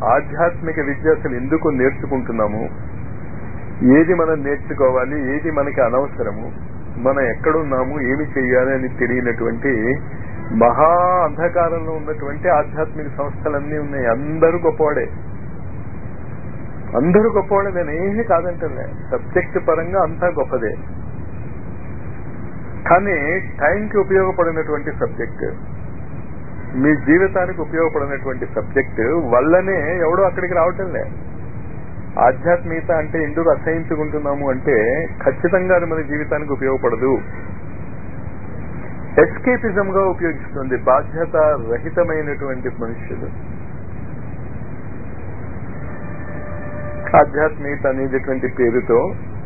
ఆధ్యాత్మిక విద్య అసలు ఎందుకు నేర్చుకుంటున్నాము ఏది మనం నేర్చుకోవాలి ఏది మనకి అనవసరము మనం ఎక్కడున్నాము ఏమి చెయ్యాలి అని తెలియనటువంటి మహా అంధకారంలో ఉన్నటువంటి ఆధ్యాత్మిక సంస్థలన్నీ ఉన్నాయి అందరూ గొప్పవాడే అందరూ గొప్పవాడే నేను ఏమీ కాదంటే సబ్జెక్ట్ పరంగా అంతా గొప్పదే కానీ టైంకి ఉపయోగపడినటువంటి సబ్జెక్ట్ మీ జీవితానికి ఉపయోగపడినటువంటి సబ్జెక్ట్ వల్లనే ఎవడో అక్కడికి రావటం లే ఆధ్యాత్మికత అంటే ఎందుకు అసహించుకుంటున్నాము అంటే ఖచ్చితంగా అది మన జీవితానికి ఉపయోగపడదు ఎస్కేపిజం గా ఉపయోగిస్తుంది బాధ్యత రహితమైనటువంటి మనుష్యులు ఆధ్యాత్మికత అనేటటువంటి పేరుతో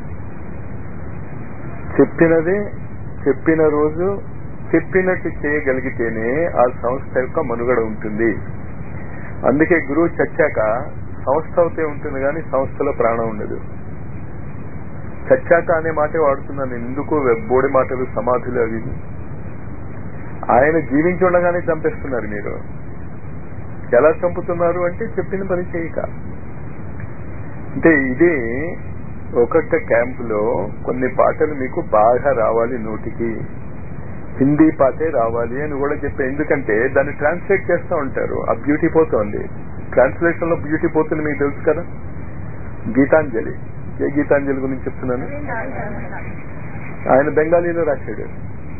చెప్పినది చెప్పిన రోజు చెప్పినట్టు చేయగలిగితేనే ఆ సంస్థ యొక్క మనుగడ ఉంటుంది అందుకే గురువు చచ్చాక సంస్థ అవుతే ఉంటుంది కానీ సంస్థలో ప్రాణం ఉండదు చచ్చాక అనే మాటే వాడుతున్నాను ఎందుకు బోడి మాటలు సమాధులు అవి ఆయన జీవించి ఉండగానే చంపేస్తున్నారు మీరు ఎలా చంపుతున్నారు అంటే చెప్పిన పని చేయక అంటే ఇది ఒక్కొక్క క్యాంపులో కొన్ని పాటలు మీకు బాగా రావాలి నోటికి హిందీ పాటే రావాలి అని కూడా చెప్పే ఎందుకంటే దాన్ని ట్రాన్స్లేట్ చేస్తూ ఉంటారు ఆ బ్యూటీ పోతోంది ట్రాన్స్లేషన్ లో బ్యూటీ పోతుంది మీకు తెలుసు కదా గీతాంజలి ఏ గీతాంజలి గురించి చెప్తున్నాను ఆయన బెంగాలీలో రాశాడు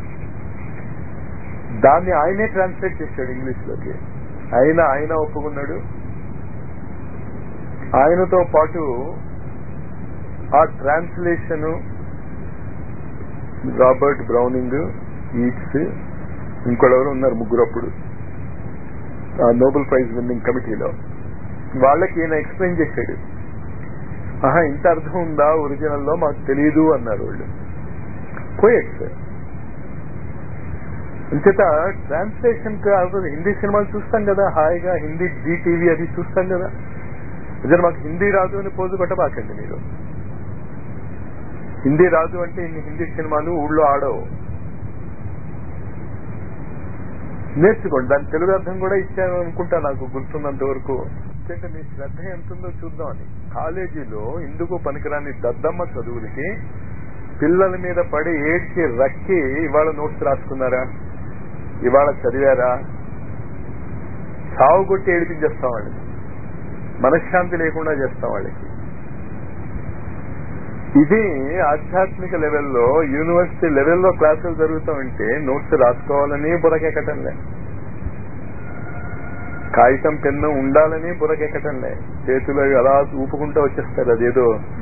దాన్ని ఆయనే ట్రాన్స్లేట్ చేశాడు ఇంగ్లీష్ లోకి ఆయన ఆయన ఒప్పుకున్నాడు ఆయనతో పాటు ఆ ట్రాన్స్లేషన్ రాబర్ట్ బ్రౌనింగ్ ఈట్స్ ఇంకోడెవరు ఉన్నారు ముగ్గురు అప్పుడు ఆ నోబెల్ ప్రైజ్ విన్నింగ్ కమిటీలో వాళ్ళకి ఈయన ఎక్స్ప్లెయిన్ చేశాడు ఆహా ఇంత అర్థం ఉందా ఒరిజినల్లో మాకు తెలియదు అన్నారు వాళ్ళు పోయట్స్ అంచేత ట్రాన్స్లేషన్ హిందీ సినిమాలు చూస్తాం కదా హాయిగా హిందీ జీ టీవీ అది చూస్తాం కదా నిజం మాకు హిందీ రాదు అని పోజు కొట్టబాకండి మీరు హిందీ రాదు అంటే ఇన్ని హిందీ సినిమాలు ఊళ్ళో ఆడవు నేర్చుకోండి దాని తెలుగు అర్థం కూడా ఇచ్చాను అనుకుంటా నాకు గుర్తున్నంత వరకు ఎందుకంటే మీ శ్రద్ధ ఎంత ఉందో చూద్దామని కాలేజీలో ఇందుకు పనికిరాని దద్దమ్మ చదువులకి పిల్లల మీద పడి ఏడ్చి రక్కి ఇవాళ నోట్స్ రాసుకున్నారా ఇవాళ చదివారా సాగు కొట్టి ఏడిపించేస్తాం వాళ్ళకి మనశ్శాంతి లేకుండా చేస్తాం వాళ్ళకి ఇది ఆధ్యాత్మిక లెవెల్లో యూనివర్సిటీ లెవెల్లో క్లాసులు జరుగుతూ ఉంటే నోట్స్ రాసుకోవాలని బురకెక్కటంలే కాగితం పెన్ను ఉండాలని బురకెక్కటంలే చేతులు అలా ఊపుకుంటూ వచ్చేస్తారు అదేదో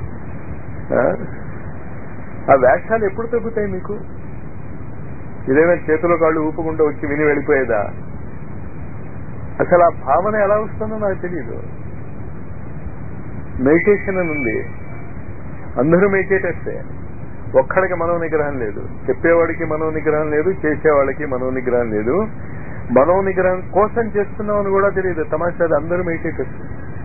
ఆ వేషాలు ఎప్పుడు తగ్గుతాయి మీకు ఇదేమైనా చేతుల కాళ్ళు ఊపుకుంటూ వచ్చి విని వెళ్ళిపోయేదా అసలు ఆ భావన ఎలా వస్తుందో నాకు తెలియదు మెడిటేషన్ అని ఉంది అందరూ మెడిటేటర్సే ఒక్కడికి మనో నిగ్రహం లేదు చెప్పేవాడికి మనో నిగ్రహం లేదు చేసేవాడికి మనో నిగ్రహం లేదు మనో నిగ్రహం కోసం చేస్తున్నామని కూడా తెలియదు తమాషా అందరూ మెడిటేటర్స్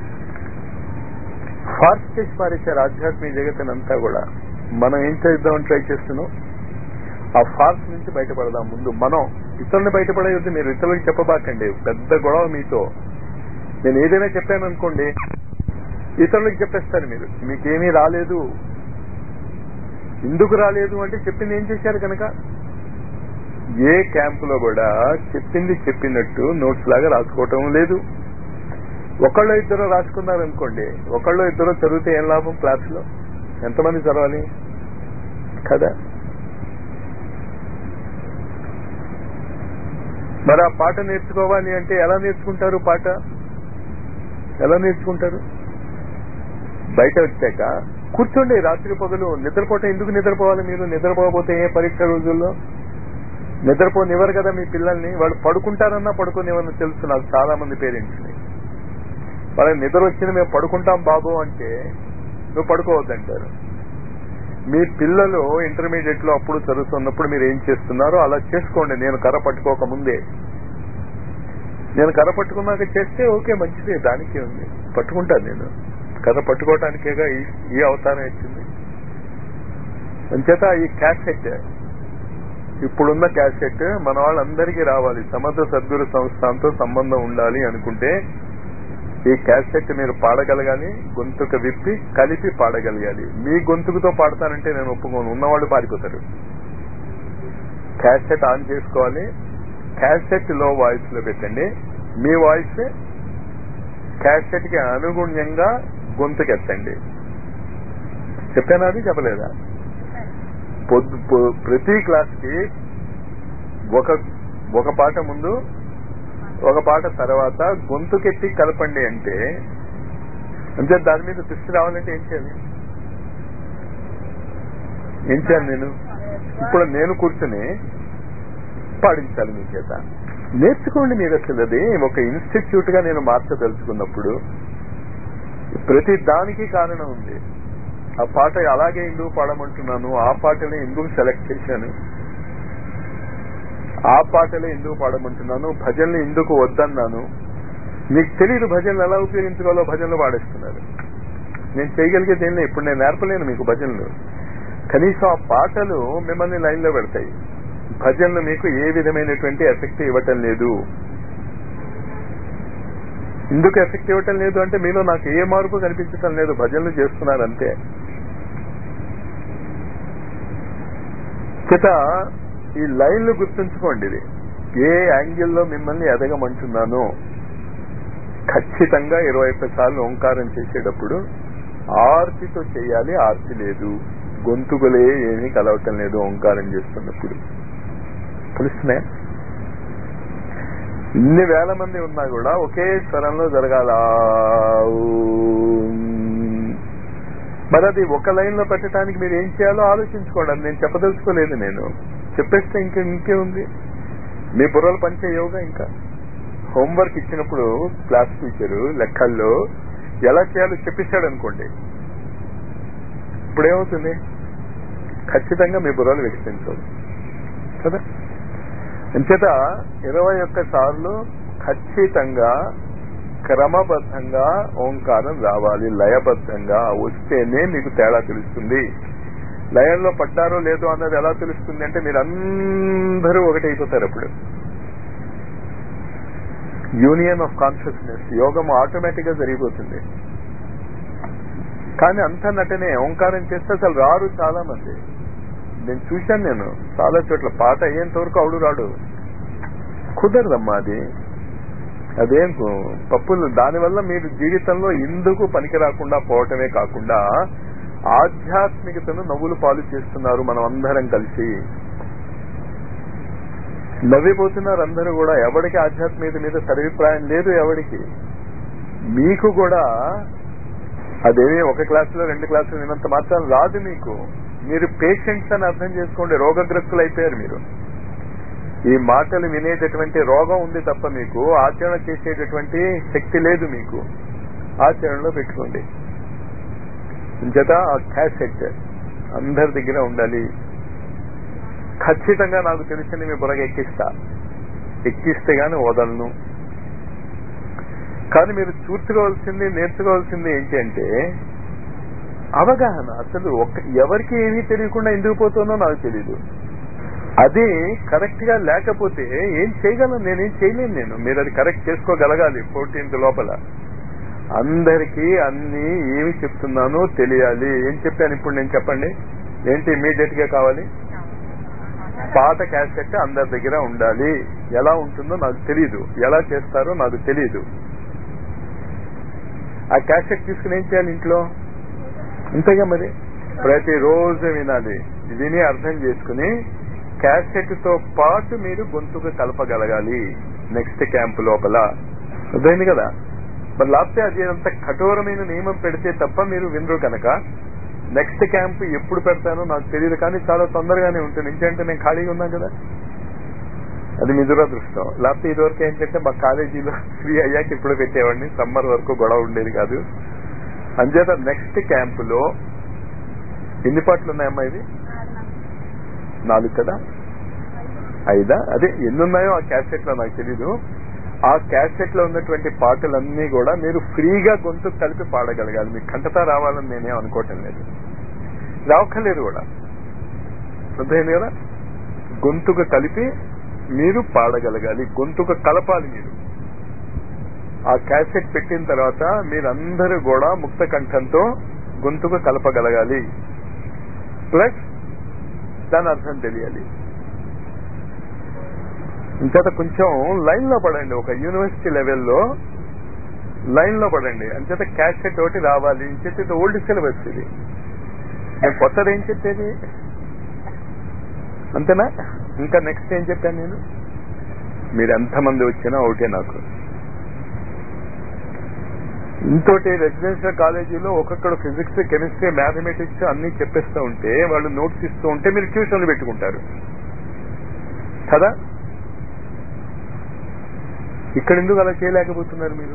ఫార్స్ చేసి పారేశారు ఆధ్యాత్మిక జగత్తునంతా కూడా మనం ఏం చేద్దామని ట్రై చేస్తున్నాం ఆ ఫార్స్ నుంచి బయటపడదాం ముందు మనం ఇతరులను బయటపడేది మీరు ఇతరులకు చెప్పబాకండి పెద్ద గొడవ మీతో నేను ఏదైనా చెప్పాను అనుకోండి ఇతరులకు చెప్పేస్తారు మీరు మీకేమీ రాలేదు ఎందుకు రాలేదు అంటే చెప్పింది ఏం చేశారు కనుక ఏ క్యాంపులో కూడా చెప్పింది చెప్పినట్టు నోట్స్ లాగా రాసుకోవటం లేదు ఒకళ్ళు ఇద్దరు రాసుకున్నారు అనుకోండి ఒకళ్ళు ఇద్దరు చదివితే ఏం లాభం క్లాసులో ఎంతమంది చదవాలి కదా మరి ఆ పాట నేర్చుకోవాలి అంటే ఎలా నేర్చుకుంటారు పాట ఎలా నేర్చుకుంటారు బయట వచ్చాక కూర్చోండి రాత్రి పగలు నిద్రపోతే ఎందుకు నిద్రపోవాలి మీరు నిద్రపోకపోతే ఏ పరీక్ష రోజుల్లో నిద్రపోనివ్వరు కదా మీ పిల్లల్ని వాళ్ళు పడుకుంటారన్నా పడుకోనివ్వని తెలుసు నాకు చాలా మంది పేరెంట్స్ ని వాళ్ళకి నిద్ర వచ్చింది మేము పడుకుంటాం బాబు అంటే నువ్వు పడుకోవద్దంటారు మీ పిల్లలు ఇంటర్మీడియట్ లో అప్పుడు చదువుతున్నప్పుడు మీరు ఏం చేస్తున్నారో అలా చేసుకోండి నేను కర్ర పట్టుకోక ముందే నేను కర్ర పట్టుకున్నాక చేస్తే ఓకే మంచిదే దానికే ఉంది పట్టుకుంటాను నేను కర్ర పట్టుకోవటానికేగా ఈ ఈ అవతారం వచ్చింది అంచేత ఈ క్యాసెట్ ఇప్పుడున్న క్యాసెట్ మన వాళ్ళందరికీ రావాలి సమర్థ సద్గురు సంస్థాంతో సంబంధం ఉండాలి అనుకుంటే ఈ క్యాసెట్ మీరు పాడగలగాలి గొంతుకు విప్పి కలిపి పాడగలగాలి మీ గొంతుకుతో పాడతానంటే నేను ఒప్పుకోను ఉన్నవాళ్ళు పారిపోతారు క్యాసెట్ ఆన్ చేసుకోవాలి క్యాసెట్ లో వాయిస్ లో పెట్టండి మీ వాయిస్ క్యాసెట్ కి అనుగుణ్యంగా గొంతుకెత్తండి చెప్పానా అది చెప్పలేదా పొద్దు పొ- ప్రతి క్లాస్ కి ఒక ఒక పాట ముందు ఒక పాట తర్వాత గొంతుకెత్తి కలపండి అంటే అంటే దాని మీద దృష్టి రావాలంటే ఏం చేయాలి ఏం చేయాలి నేను ఇప్పుడు నేను కూర్చుని పాడించాలి మీ చేత నేర్చుకోండి మీరు అసలు అది ఒక ఇన్స్టిట్యూట్ గా నేను మార్చదలుచుకున్నప్పుడు ప్రతి దానికి కారణం ఉంది ఆ పాట అలాగే ఎందుకు పాడమంటున్నాను ఆ పాటని ఎందుకు సెలెక్ట్ చేశాను ఆ పాటలే ఎందుకు పాడమంటున్నాను భజనలు ఎందుకు వద్దన్నాను మీకు తెలియదు భజనలు ఎలా ఉపయోగించుకోవాలో భజనలు పాడేస్తున్నారు నేను చేయగలిగేది ఏం లేదు ఇప్పుడు నేను నేర్పలేను మీకు భజనలు కనీసం ఆ పాటలు మిమ్మల్ని లైన్ లో పెడతాయి భజనలు మీకు ఏ విధమైనటువంటి ఎఫెక్ట్ ఇవ్వటం లేదు ఎందుకు ఎఫెక్ట్ ఇవ్వటం లేదు అంటే మీలో నాకు ఏ మార్పు కనిపించటం లేదు భజనలు చేస్తున్నారు అంతే చేత ఈ లైన్లు గుర్తుంచుకోండి ఇది ఏ యాంగిల్లో మిమ్మల్ని ఎదగమంటున్నానో ఖచ్చితంగా ఇరవై ఒక్క సార్లు ఓంకారం చేసేటప్పుడు ఆర్తితో చేయాలి ఆర్తి లేదు గొంతుకులే ఏమీ కలవటం లేదు ఓంకారం చేస్తున్నప్పుడు తెలుస్తున్నాయా ఇన్ని వేల మంది ఉన్నా కూడా ఒకే స్వరంలో జరగాల మరి అది ఒక లైన్ లో పెట్టడానికి మీరు ఏం చేయాలో ఆలోచించుకోండి అది నేను చెప్పదలుచుకోలేదు నేను చెప్పేస్తే ఇంకా ఇంకే ఉంది మీ బుర్రలు పంచే యోగా ఇంకా హోంవర్క్ ఇచ్చినప్పుడు క్లాస్ టీచరు లెక్కల్లో ఎలా చేయాలో చెప్పిస్తాడు అనుకోండి ఇప్పుడు ఏమవుతుంది ఖచ్చితంగా మీ బుర్రలు వికసించవు కదా అంచేత ఇరవై ఒక్క సార్లు ఖచ్చితంగా క్రమబద్ధంగా ఓంకారం రావాలి లయబద్ధంగా వస్తేనే మీకు తేడా తెలుస్తుంది లయంలో పడ్డారో లేదో అన్నది ఎలా తెలుస్తుంది అంటే మీరు అందరూ ఒకటైపోతారు అప్పుడు యూనియన్ ఆఫ్ కాన్షియస్నెస్ యోగం ఆటోమేటిక్ గా జరిగిపోతుంది కానీ అంత నటనే ఓంకారం చేస్తే అసలు రారు చాలా మంది నేను చూశాను నేను చాలా చోట్ల పాట అయ్యేంత వరకు అవుడు రాడు కుదరదమ్మా అది అదేం కు- పప్పులు దానివల్ల మీరు జీవితంలో ఎందుకు పనికి రాకుండా పోవటమే కాకుండా ఆధ్యాత్మికతను నవ్వులు పాలు చేస్తున్నారు మనం అందరం కలిసి నవ్విపోతున్నారు అందరూ కూడా ఎవరికి ఆధ్యాత్మికత మీద సరిభిప్రాయం లేదు ఎవరికి మీకు కూడా అదేమి ఒక క్లాసులో రెండు క్లాసులు వినంత మాత్రం రాదు మీకు మీరు పేషెంట్స్ అని అర్థం చేసుకోండి రోగగ్రస్తులు అయిపోయారు మీరు ఈ మాటలు వినేటటువంటి రోగం ఉంది తప్ప మీకు ఆచరణ చేసేటటువంటి శక్తి లేదు మీకు ఆచరణలో పెట్టుకోండి ఇంచేత ఆ క్యాసెట్ అందరి దగ్గర ఉండాలి ఖచ్చితంగా నాకు తెలిసింది మీ బుర్రగా ఎక్కిస్తా ఎక్కిస్తే గాని వదలను కానీ మీరు చూసుకోవాల్సింది నేర్చుకోవాల్సింది ఏంటి అంటే అవగాహన అసలు ఒక ఎవరికి ఏమీ తెలియకుండా ఎందుకు పోతుందో నాకు తెలియదు అది కరెక్ట్ గా లేకపోతే ఏం చేయగలను నేనేం చేయలేను నేను మీరు అది కరెక్ట్ చేసుకోగలగాలి ఫోర్టీన్త్ లోపల అందరికీ అన్ని ఏమి చెప్తున్నానో తెలియాలి ఏం చెప్పాను ఇప్పుడు నేను చెప్పండి ఏంటి ఇమీడియట్ గా కావాలి పాత క్యాసెట్ అందరి దగ్గర ఉండాలి ఎలా ఉంటుందో నాకు తెలియదు ఎలా చేస్తారో నాకు తెలియదు ఆ క్యాసెట్ తీసుకుని ఏం చేయాలి ఇంట్లో అంతేగా మరి ప్రతిరోజు వినాలి విని అర్థం చేసుకుని క్యాసెట్ తో పాటు మీరు గొంతుకు కలపగలగాలి నెక్స్ట్ క్యాంప్ లోపల అర్థమైంది కదా మరి లేకపోతే అది అంత కఠోరమైన నియమం పెడితే తప్ప మీరు వినరు కనుక నెక్స్ట్ క్యాంప్ ఎప్పుడు పెడతానో నాకు తెలియదు కానీ చాలా తొందరగానే ఉంటుంది ఎందుకంటే నేను ఖాళీగా ఉన్నాను కదా అది మీ దురదృష్టం లేకపోతే ఇదివరకు ఏంటంటే మా కాలేజీలో ఫ్రీ అయ్యాక ఇప్పుడు పెట్టేవాడిని సమ్మర్ వరకు గొడవ ఉండేది కాదు అంచేత నెక్స్ట్ క్యాంపులో ఎన్ని పాటలు ఉన్నాయమ్మా ఇది నాలుగు కదా ఐదా అదే ఎన్ని ఉన్నాయో ఆ క్యాసెట్ లో నాకు తెలీదు ఆ క్యాసెట్ లో ఉన్నటువంటి పాటలన్నీ కూడా మీరు ఫ్రీగా గొంతు కలిపి పాడగలగాలి మీకు కంటతా రావాలని నేనేం అనుకోవటం లేదు రావక్కర్లేదు కూడా అర్థమైంది కదా గొంతుకు కలిపి మీరు పాడగలగాలి గొంతుకు కలపాలి మీరు ఆ క్యాసెట్ పెట్టిన తర్వాత మీరందరూ కూడా ముక్త కంఠంతో గొంతుకు కలపగలగాలి ప్లస్ దాని అర్థం తెలియాలి ఇంకత కొంచెం లైన్ లో పడండి ఒక యూనివర్సిటీ లెవెల్లో లైన్ లో పడండి అంచేత క్యాసెట్ ఒకటి రావాలి ఇంచేత ఇది ఓల్డ్ సిలబస్ ఇది నేను కొత్తది ఏం చెప్పేది అంతేనా ఇంకా నెక్స్ట్ ఏం చెప్పాను నేను మీరు ఎంతమంది వచ్చినా ఒకటే నాకు ఇంకోటి రెసిడెన్షియల్ కాలేజీలో ఒక్కొక్కడు ఫిజిక్స్ కెమిస్ట్రీ మ్యాథమెటిక్స్ అన్ని చెప్పేస్తూ ఉంటే వాళ్ళు నోట్స్ ఇస్తూ ఉంటే మీరు ట్యూషన్లు పెట్టుకుంటారు కదా ఇక్కడ ఎందుకు అలా చేయలేకపోతున్నారు మీరు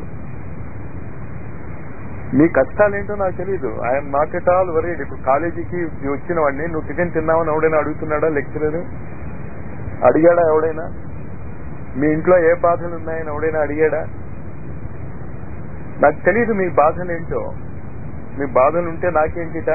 మీ కష్టాలేంటో నాకు తెలియదు I'm not at all worried ఇప్పుడు కాలేజీకి వచ్చిన వాడిని నువ్వు టిఫిన్ తిన్నావని ఎవడైనా అడుగుతున్నాడా లెక్చరర్ అడిగాడా ఎవడైనా మీ ఇంట్లో ఏ బాధలు ఉన్నాయని ఎవడైనా అడిగాడా నాకు తెలియదు మీ బాధలు ఏంటో మీ బాధలు ఉంటే నాకేంటిట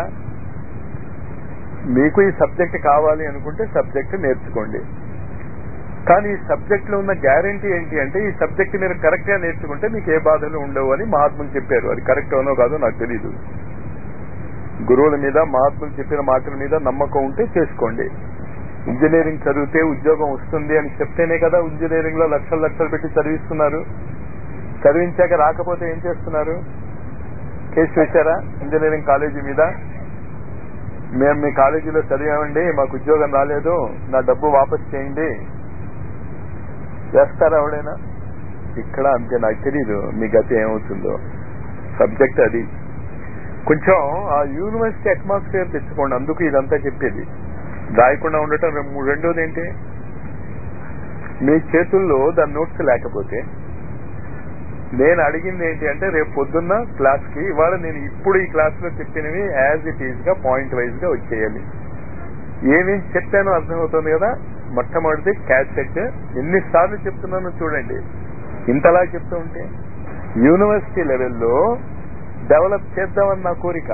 మీకు ఈ సబ్జెక్ట్ కావాలి అనుకుంటే సబ్జెక్ట్ నేర్చుకోండి కానీ ఈ సబ్జెక్ట్ లో ఉన్న గ్యారంటీ ఏంటి అంటే ఈ సబ్జెక్ట్ మీరు కరెక్ట్ గా నేర్చుకుంటే మీకు ఏ బాధలు ఉండవు అని మహాత్ములు చెప్పారు అది కరెక్ట్ అవునో కాదో నాకు తెలియదు గురువుల మీద మహాత్ములు చెప్పిన మాటల మీద నమ్మకం ఉంటే చేసుకోండి ఇంజనీరింగ్ చదివితే ఉద్యోగం వస్తుంది అని చెప్తేనే కదా ఇంజనీరింగ్ లో లక్షలు లక్షలు పెట్టి చదివిస్తున్నారు చదివించాక రాకపోతే ఏం చేస్తున్నారు కేసు వేశారా ఇంజనీరింగ్ కాలేజీ మీద మేము మీ కాలేజీలో చదివామండి మాకు ఉద్యోగం రాలేదు నా డబ్బు వాపస్ చేయండి చేస్తారా ఎవడైనా ఇక్కడ అంతే నాకు తెలీదు మీ గతి ఏమవుతుందో సబ్జెక్ట్ అది కొంచెం ఆ యూనివర్సిటీ అట్మాస్ఫియర్ తెచ్చుకోండి అందుకు ఇదంతా చెప్పేది రాయకుండా ఉండటం రెం- రెండోది ఏంటి మీ చేతుల్లో దాని నోట్స్ లేకపోతే నేను అడిగింది ఏంటి అంటే రేపు పొద్దున్న క్లాస్ కి ఇవాళ నేను ఇప్పుడు ఈ క్లాస్ లో చెప్పినవి యాజ్ ఇట్ ఈజ్ గా పాయింట్ వైజ్ గా వచ్చేయాలి ఏమేం చెప్పానో అర్థమవుతుంది కదా మొట్టమొదటిది క్యాసెట్ ఎన్నిసార్లు చెప్తున్నానో చూడండి ఇంతలా చెప్తూ ఉంటే యూనివర్సిటీ లెవెల్లో డెవలప్ చేద్దామని నా కోరిక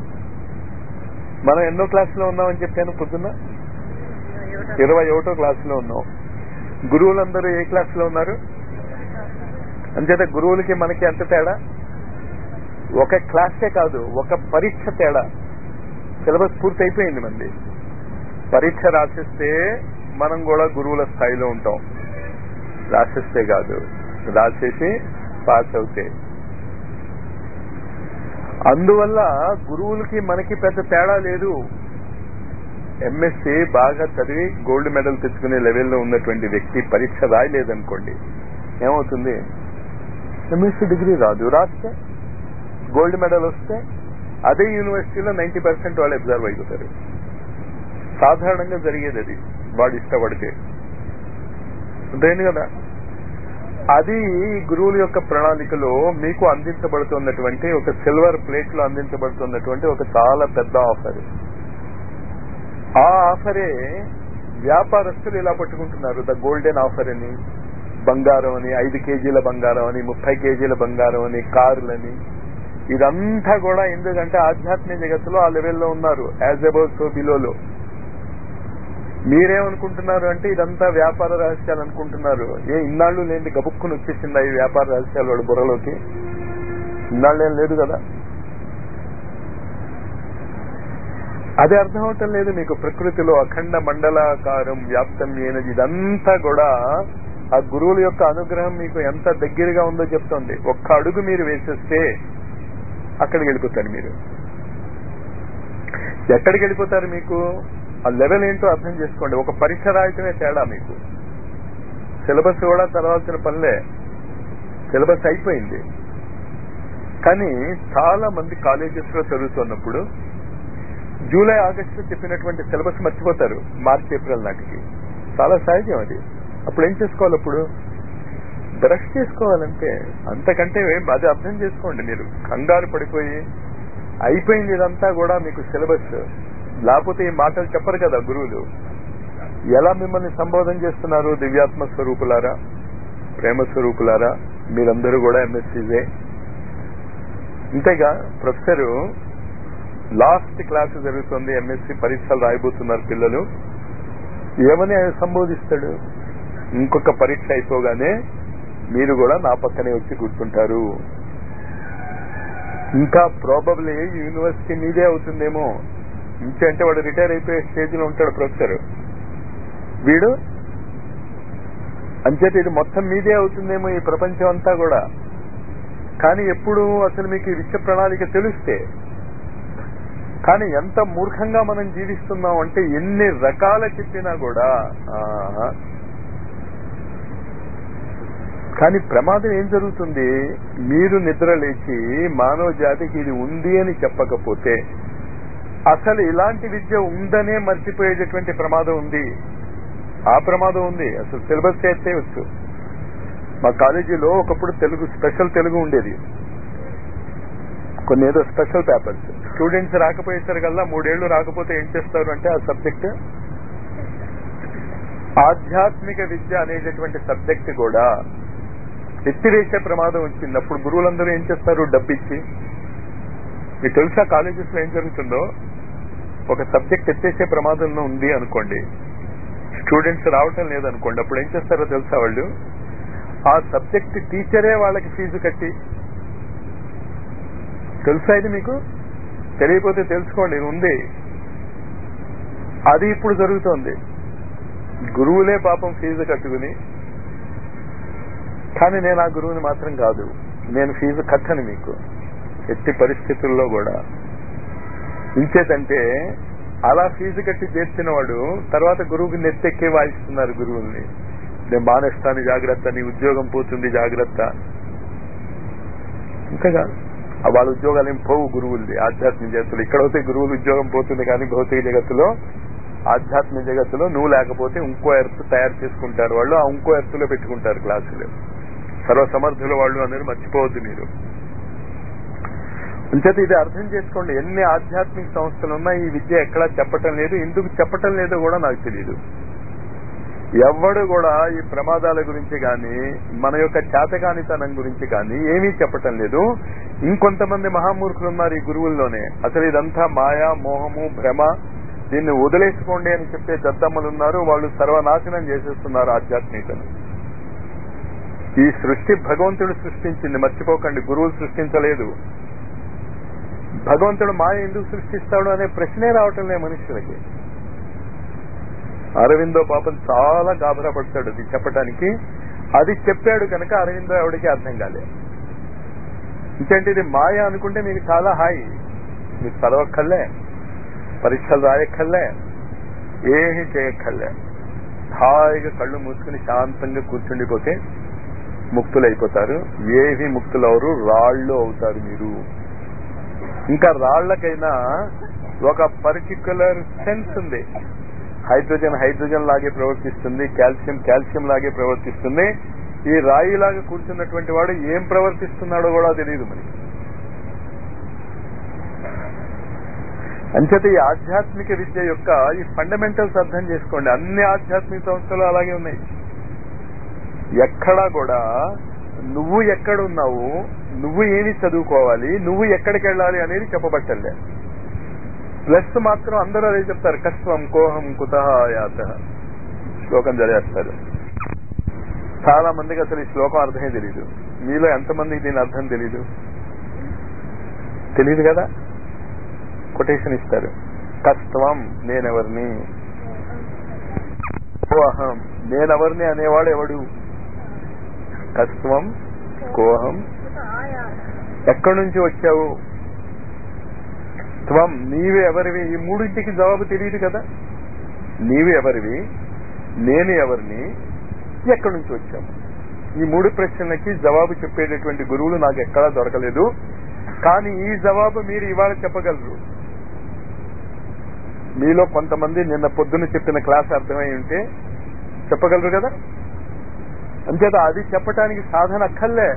మనం ఎన్నో క్లాసులో ఉన్నామని చెప్పాను పొద్దున్న ఇరవై ఒకటో క్లాసులో ఉన్నాం గురువులందరూ ఏ క్లాసులో ఉన్నారు అంచేత గురువులకి మనకి ఎంత తేడా ఒక క్లాసే కాదు ఒక పరీక్ష తేడా సిలబస్ పూర్తి అయిపోయింది మంది పరీక్ష రాసిస్తే మనం కూడా గురువుల స్థాయిలో ఉంటాం రాసిస్తే కాదు రాసేసి పాస్ అవుతే అందువల్ల గురువులకి మనకి పెద్ద తేడా లేదు ఎంఎస్సి బాగా చదివి గోల్డ్ మెడల్ తెచ్చుకునే లెవెల్లో ఉన్నటువంటి వ్యక్తి పరీక్ష రాయలేదనుకోండి ఏమవుతుంది ఎంఎస్సి డిగ్రీ రాదు రాస్తే గోల్డ్ మెడల్ వస్తే అదే యూనివర్సిటీలో నైన్టీ పర్సెంట్ వాళ్ళు అబ్జర్వ్ అయిపోతారు సాధారణంగా జరిగేది అది వాడు ఇష్టపడితే అంతేంది కదా అది గురువుల యొక్క ప్రణాళికలో మీకు అందించబడుతున్నటువంటి ఒక సిల్వర్ ప్లేట్ లో అందించబడుతున్నటువంటి ఒక చాలా పెద్ద ఆఫర్ ఆ ఆఫరే వ్యాపారస్తులు ఇలా పట్టుకుంటున్నారు ద గోల్డెన్ ఆఫర్ అని బంగారం అని ఐదు కేజీల బంగారం అని ముప్పై కేజీల బంగారం అని కార్లని ఇదంతా కూడా ఎందుకంటే ఆధ్యాత్మిక జగత్తులో ఆ లెవెల్లో ఉన్నారు యాజ్ అబౌవ్ సో బిలోలో మీరేమనుకుంటున్నారు అంటే ఇదంతా వ్యాపార రహస్యాలు అనుకుంటున్నారు ఏ ఇన్నాళ్ళు లేని గబుక్కుని వచ్చేసిందా ఈ వ్యాపార రహస్యాలు వాడు బుర్రలోకి ఇన్నాళ్ళు ఏం లేదు కదా అది అర్థం అవటం లేదు మీకు ప్రకృతిలో అఖండ మండలాకారం వ్యాప్తం అయినది ఇదంతా కూడా ఆ గురువుల యొక్క అనుగ్రహం మీకు ఎంత దగ్గరగా ఉందో చెప్తోంది ఒక్క అడుగు మీరు వేసేస్తే అక్కడికి వెళ్ళిపోతారు మీరు ఎక్కడికి వెళ్ళిపోతారు మీకు ఆ లెవెల్ ఏంటో అర్థం చేసుకోండి ఒక పరీక్ష రాయటమే తేడా మీకు సిలబస్ కూడా చదవాల్సిన పనిలే సిలబస్ అయిపోయింది కానీ చాలా మంది కాలేజెస్ లో చదువుతున్నప్పుడు జూలై ఆగస్టు చెప్పినటువంటి సిలబస్ మర్చిపోతారు మార్చి ఏప్రిల్ నాటికి చాలా సహజం అది అప్పుడు ఏం చేసుకోవాలి అప్పుడు బ్రష్ చేసుకోవాలంటే అంతకంటే ఏం- అది అర్థం చేసుకోండి మీరు కంగారు పడిపోయి అయిపోయింది ఇదంతా కూడా మీకు సిలబస్ లేకపోతే ఈ మాటలు చెప్పరు కదా గురువులు ఎలా మిమ్మల్ని సంబోధన చేస్తున్నారు దివ్యాత్మ స్వరూపులారా ప్రేమ స్వరూపులారా మీరందరూ కూడా ఎంఎస్సీజే ఇంతేగా ప్రొఫెసర్ లాస్ట్ క్లాస్ జరుగుతుంది ఎంఎస్సీ పరీక్షలు రాయబోతున్నారు పిల్లలు ఏమని ఆయన సంబోధిస్తాడు ఇంకొక పరీక్ష అయిపోగానే మీరు కూడా నా పక్కనే వచ్చి కూర్చుంటారు ఇంకా ప్రాబబ్లీ యూనివర్సిటీ మీదే అవుతుందేమో ఇంకంటే వాడు రిటైర్ అయిపోయే స్టేజ్లో ఉంటాడు ప్రొఫెసర్ వీడు అంచేత ఇది మొత్తం మీదే అవుతుందేమో ఈ ప్రపంచం అంతా కూడా కానీ ఎప్పుడు అసలు మీకు ఈ విషయ ప్రణాళిక తెలిస్తే కానీ ఎంత మూర్ఖంగా మనం జీవిస్తున్నాం అంటే ఎన్ని రకాల చెప్పినా కూడా ఆహా. కానీ ప్రమాదం ఏం జరుగుతుంది మీరు నిద్ర లేచి మానవ జాతికి ఇది ఉంది అని చెప్పకపోతే అసలు ఇలాంటి విద్య ఉందనే మర్చిపోయేటటువంటి ప్రమాదం ఉంది ఆ ప్రమాదం ఉంది అసలు సిలబస్ చేయొచ్చు మా కాలేజీలో ఒకప్పుడు తెలుగు స్పెషల్ తెలుగు ఉండేది కొన్ని ఏదో స్పెషల్ పేపర్స్ స్టూడెంట్స్ రాకపోయేసరికల్లా మూడేళ్లు రాకపోతే ఏం చేస్తారు అంటే ఆ సబ్జెక్ట్ ఆధ్యాత్మిక విద్య అనేటటువంటి సబ్జెక్ట్ కూడా ఎత్తివేసే ప్రమాదం వచ్చింది అప్పుడు గురువులందరూ ఏం చేస్తారు డబ్బిచ్చి మీకు తెలుసా కాలేజెస్ లో ఏం జరుగుతుందో ఒక సబ్జెక్ట్ ఎత్తేసే ప్రమాదంలో ఉంది అనుకోండి స్టూడెంట్స్ రావటం లేదనుకోండి అప్పుడు ఏం చేస్తారో తెలుసా వాళ్ళు ఆ సబ్జెక్ట్ టీచరే వాళ్ళకి ఫీజు కట్టి తెలుసా ఇది మీకు తెలియకపోతే తెలుసుకోండి ఇది ఉంది అది ఇప్పుడు జరుగుతోంది గురువులే పాపం ఫీజు కట్టుకుని కానీ నేను ఆ గురువుని మాత్రం కాదు నేను ఫీజు కట్టను మీకు ఎట్టి పరిస్థితుల్లో కూడా ఇంచేతంటే అలా ఫీజు కట్టి చేర్చిన వాడు తర్వాత గురువుకి నెత్తెక్కే వాయిస్తున్నారు గురువుల్ని నేను మానేస్తాను జాగ్రత్త నీ ఉద్యోగం పోతుంది జాగ్రత్త ఇంతగా వాళ్ళ ఉద్యోగాలు ఏం పోవు గురువులది ఆధ్యాత్మిక జగత్తులో ఇక్కడైతే గురువుల ఉద్యోగం పోతుంది కానీ భౌతిక జగత్తులో ఆధ్యాత్మిక జగత్తులో నువ్వు లేకపోతే ఇంకో ఎర్త్ తయారు చేసుకుంటారు వాళ్ళు ఆ ఇంకో ఎర్త్లో పెట్టుకుంటారు క్లాసులు సర్వసమర్థుల వాళ్ళు అనేది మర్చిపోవద్దు మీరు అంచేత ఇది అర్థం చేసుకోండి ఎన్ని ఆధ్యాత్మిక సంస్థలు ఉన్నా ఈ విద్య ఎక్కడా చెప్పటం లేదు ఎందుకు చెప్పటం లేదో కూడా నాకు తెలియదు ఎవడు కూడా ఈ ప్రమాదాల గురించి కానీ మన యొక్క చేతకానితనం గురించి కానీ ఏమీ చెప్పటం లేదు ఇంకొంతమంది మహామూర్ఖులు ఉన్నారు ఈ గురువుల్లోనే అసలు ఇదంతా మాయా మోహము భ్రమ దీన్ని వదిలేసుకోండి అని చెప్పే దద్దమ్మలు ఉన్నారు వాళ్ళు సర్వనాశనం చేసేస్తున్నారు ఆధ్యాత్మికను ఈ సృష్టి భగవంతుడు సృష్టించింది మర్చిపోకండి గురువులు సృష్టించలేదు భగవంతుడు మాయ ఎందుకు సృష్టిస్తాడు అనే ప్రశ్నే రావటం లే మనుషులకి అరవిందో పాపం చాలా గాబరా పడతాడు అది చెప్పటానికి అది చెప్పాడు కనుక అరవిందో ఎవడికి అర్థం కాలే ఇంకేంటి ఇది మాయ అనుకుంటే మీకు చాలా హాయి మీరు చదవక్కర్లే పరీక్షలు రాయక్కర్లే ఏమీ చేయక్కర్లే హాయిగా కళ్ళు మూసుకుని శాంతంగా కూర్చుండిపోతే ముక్తులైపోతారు ఏవి ముక్తులవరు రాళ్ళు అవుతారు మీరు ఇంకా రాళ్లకైనా ఒక పర్టికులర్ సెన్స్ ఉంది హైడ్రోజన్ హైడ్రోజన్ లాగే ప్రవర్తిస్తుంది కాల్షియం కాల్షియం లాగే ప్రవర్తిస్తుంది ఈ రాయి లాగా కూర్చున్నటువంటి వాడు ఏం ప్రవర్తిస్తున్నాడో కూడా తెలియదు మరి అంచేత ఈ ఆధ్యాత్మిక విద్య యొక్క ఈ ఫండమెంటల్స్ అర్థం చేసుకోండి అన్ని ఆధ్యాత్మిక సంస్థలు అలాగే ఉన్నాయి ఎక్కడా కూడా నువ్వు ఎక్కడున్నావు నువ్వు ఏమి చదువుకోవాలి నువ్వు ఎక్కడికి వెళ్ళాలి అనేది చెప్పబట్టలే ప్లస్ మాత్రం అందరూ అదే చెప్తారు కష్టం కోహం కుతహ యాత శ్లోకం చదివేస్తారు చాలా మందికి అసలు ఈ శ్లోకం అర్థమే తెలియదు మీలో ఎంతమందికి దీని అర్థం తెలీదు తెలియదు కదా కొటేషన్ ఇస్తారు కష్టం నేనెవరిని కోహం నేనెవరిని అనేవాడు ఎవడు కష్టం కోహం ఎక్కడి నుంచి వచ్చావు త్వం నీవు ఎవరివి ఈ మూడింటికి జవాబు తెలియదు కదా నీవు ఎవరివి నేను ఎవరిని ఎక్కడి నుంచి వచ్చాము ఈ మూడు ప్రశ్నలకి జవాబు చెప్పేటటువంటి గురువులు నాకు ఎక్కడా దొరకలేదు కానీ ఈ జవాబు మీరు ఇవాళ చెప్పగలరు మీలో కొంతమంది నిన్న పొద్దున చెప్పిన క్లాస్ అర్థమై ఉంటే చెప్పగలరు కదా అంచేత అది చెప్పటానికి సాధన అక్కర్లే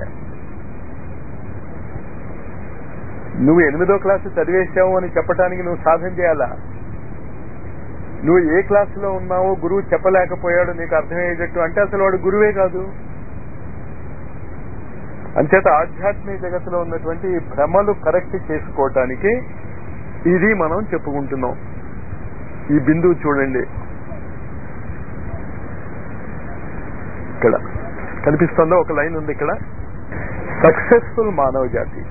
నువ్వు ఎనిమిదో క్లాసు చదివేశావు అని చెప్పటానికి నువ్వు సాధన చేయాలా నువ్వు ఏ క్లాసులో ఉన్నావో గురువు చెప్పలేకపోయాడు నీకు అర్థమయ్యేటట్టు అంటే అసలు వాడు గురువే కాదు అంచేత ఆధ్యాత్మిక జగత్తులో ఉన్నటువంటి ఈ భ్రమలు కరెక్ట్ చేసుకోవటానికి ఇది మనం చెప్పుకుంటున్నాం ఈ బిందువు చూడండి ఇక్కడ కనిపిస్తుందో ఒక లైన్ ఉంది ఇక్కడ సక్సెస్ఫుల్ మానవ జాతి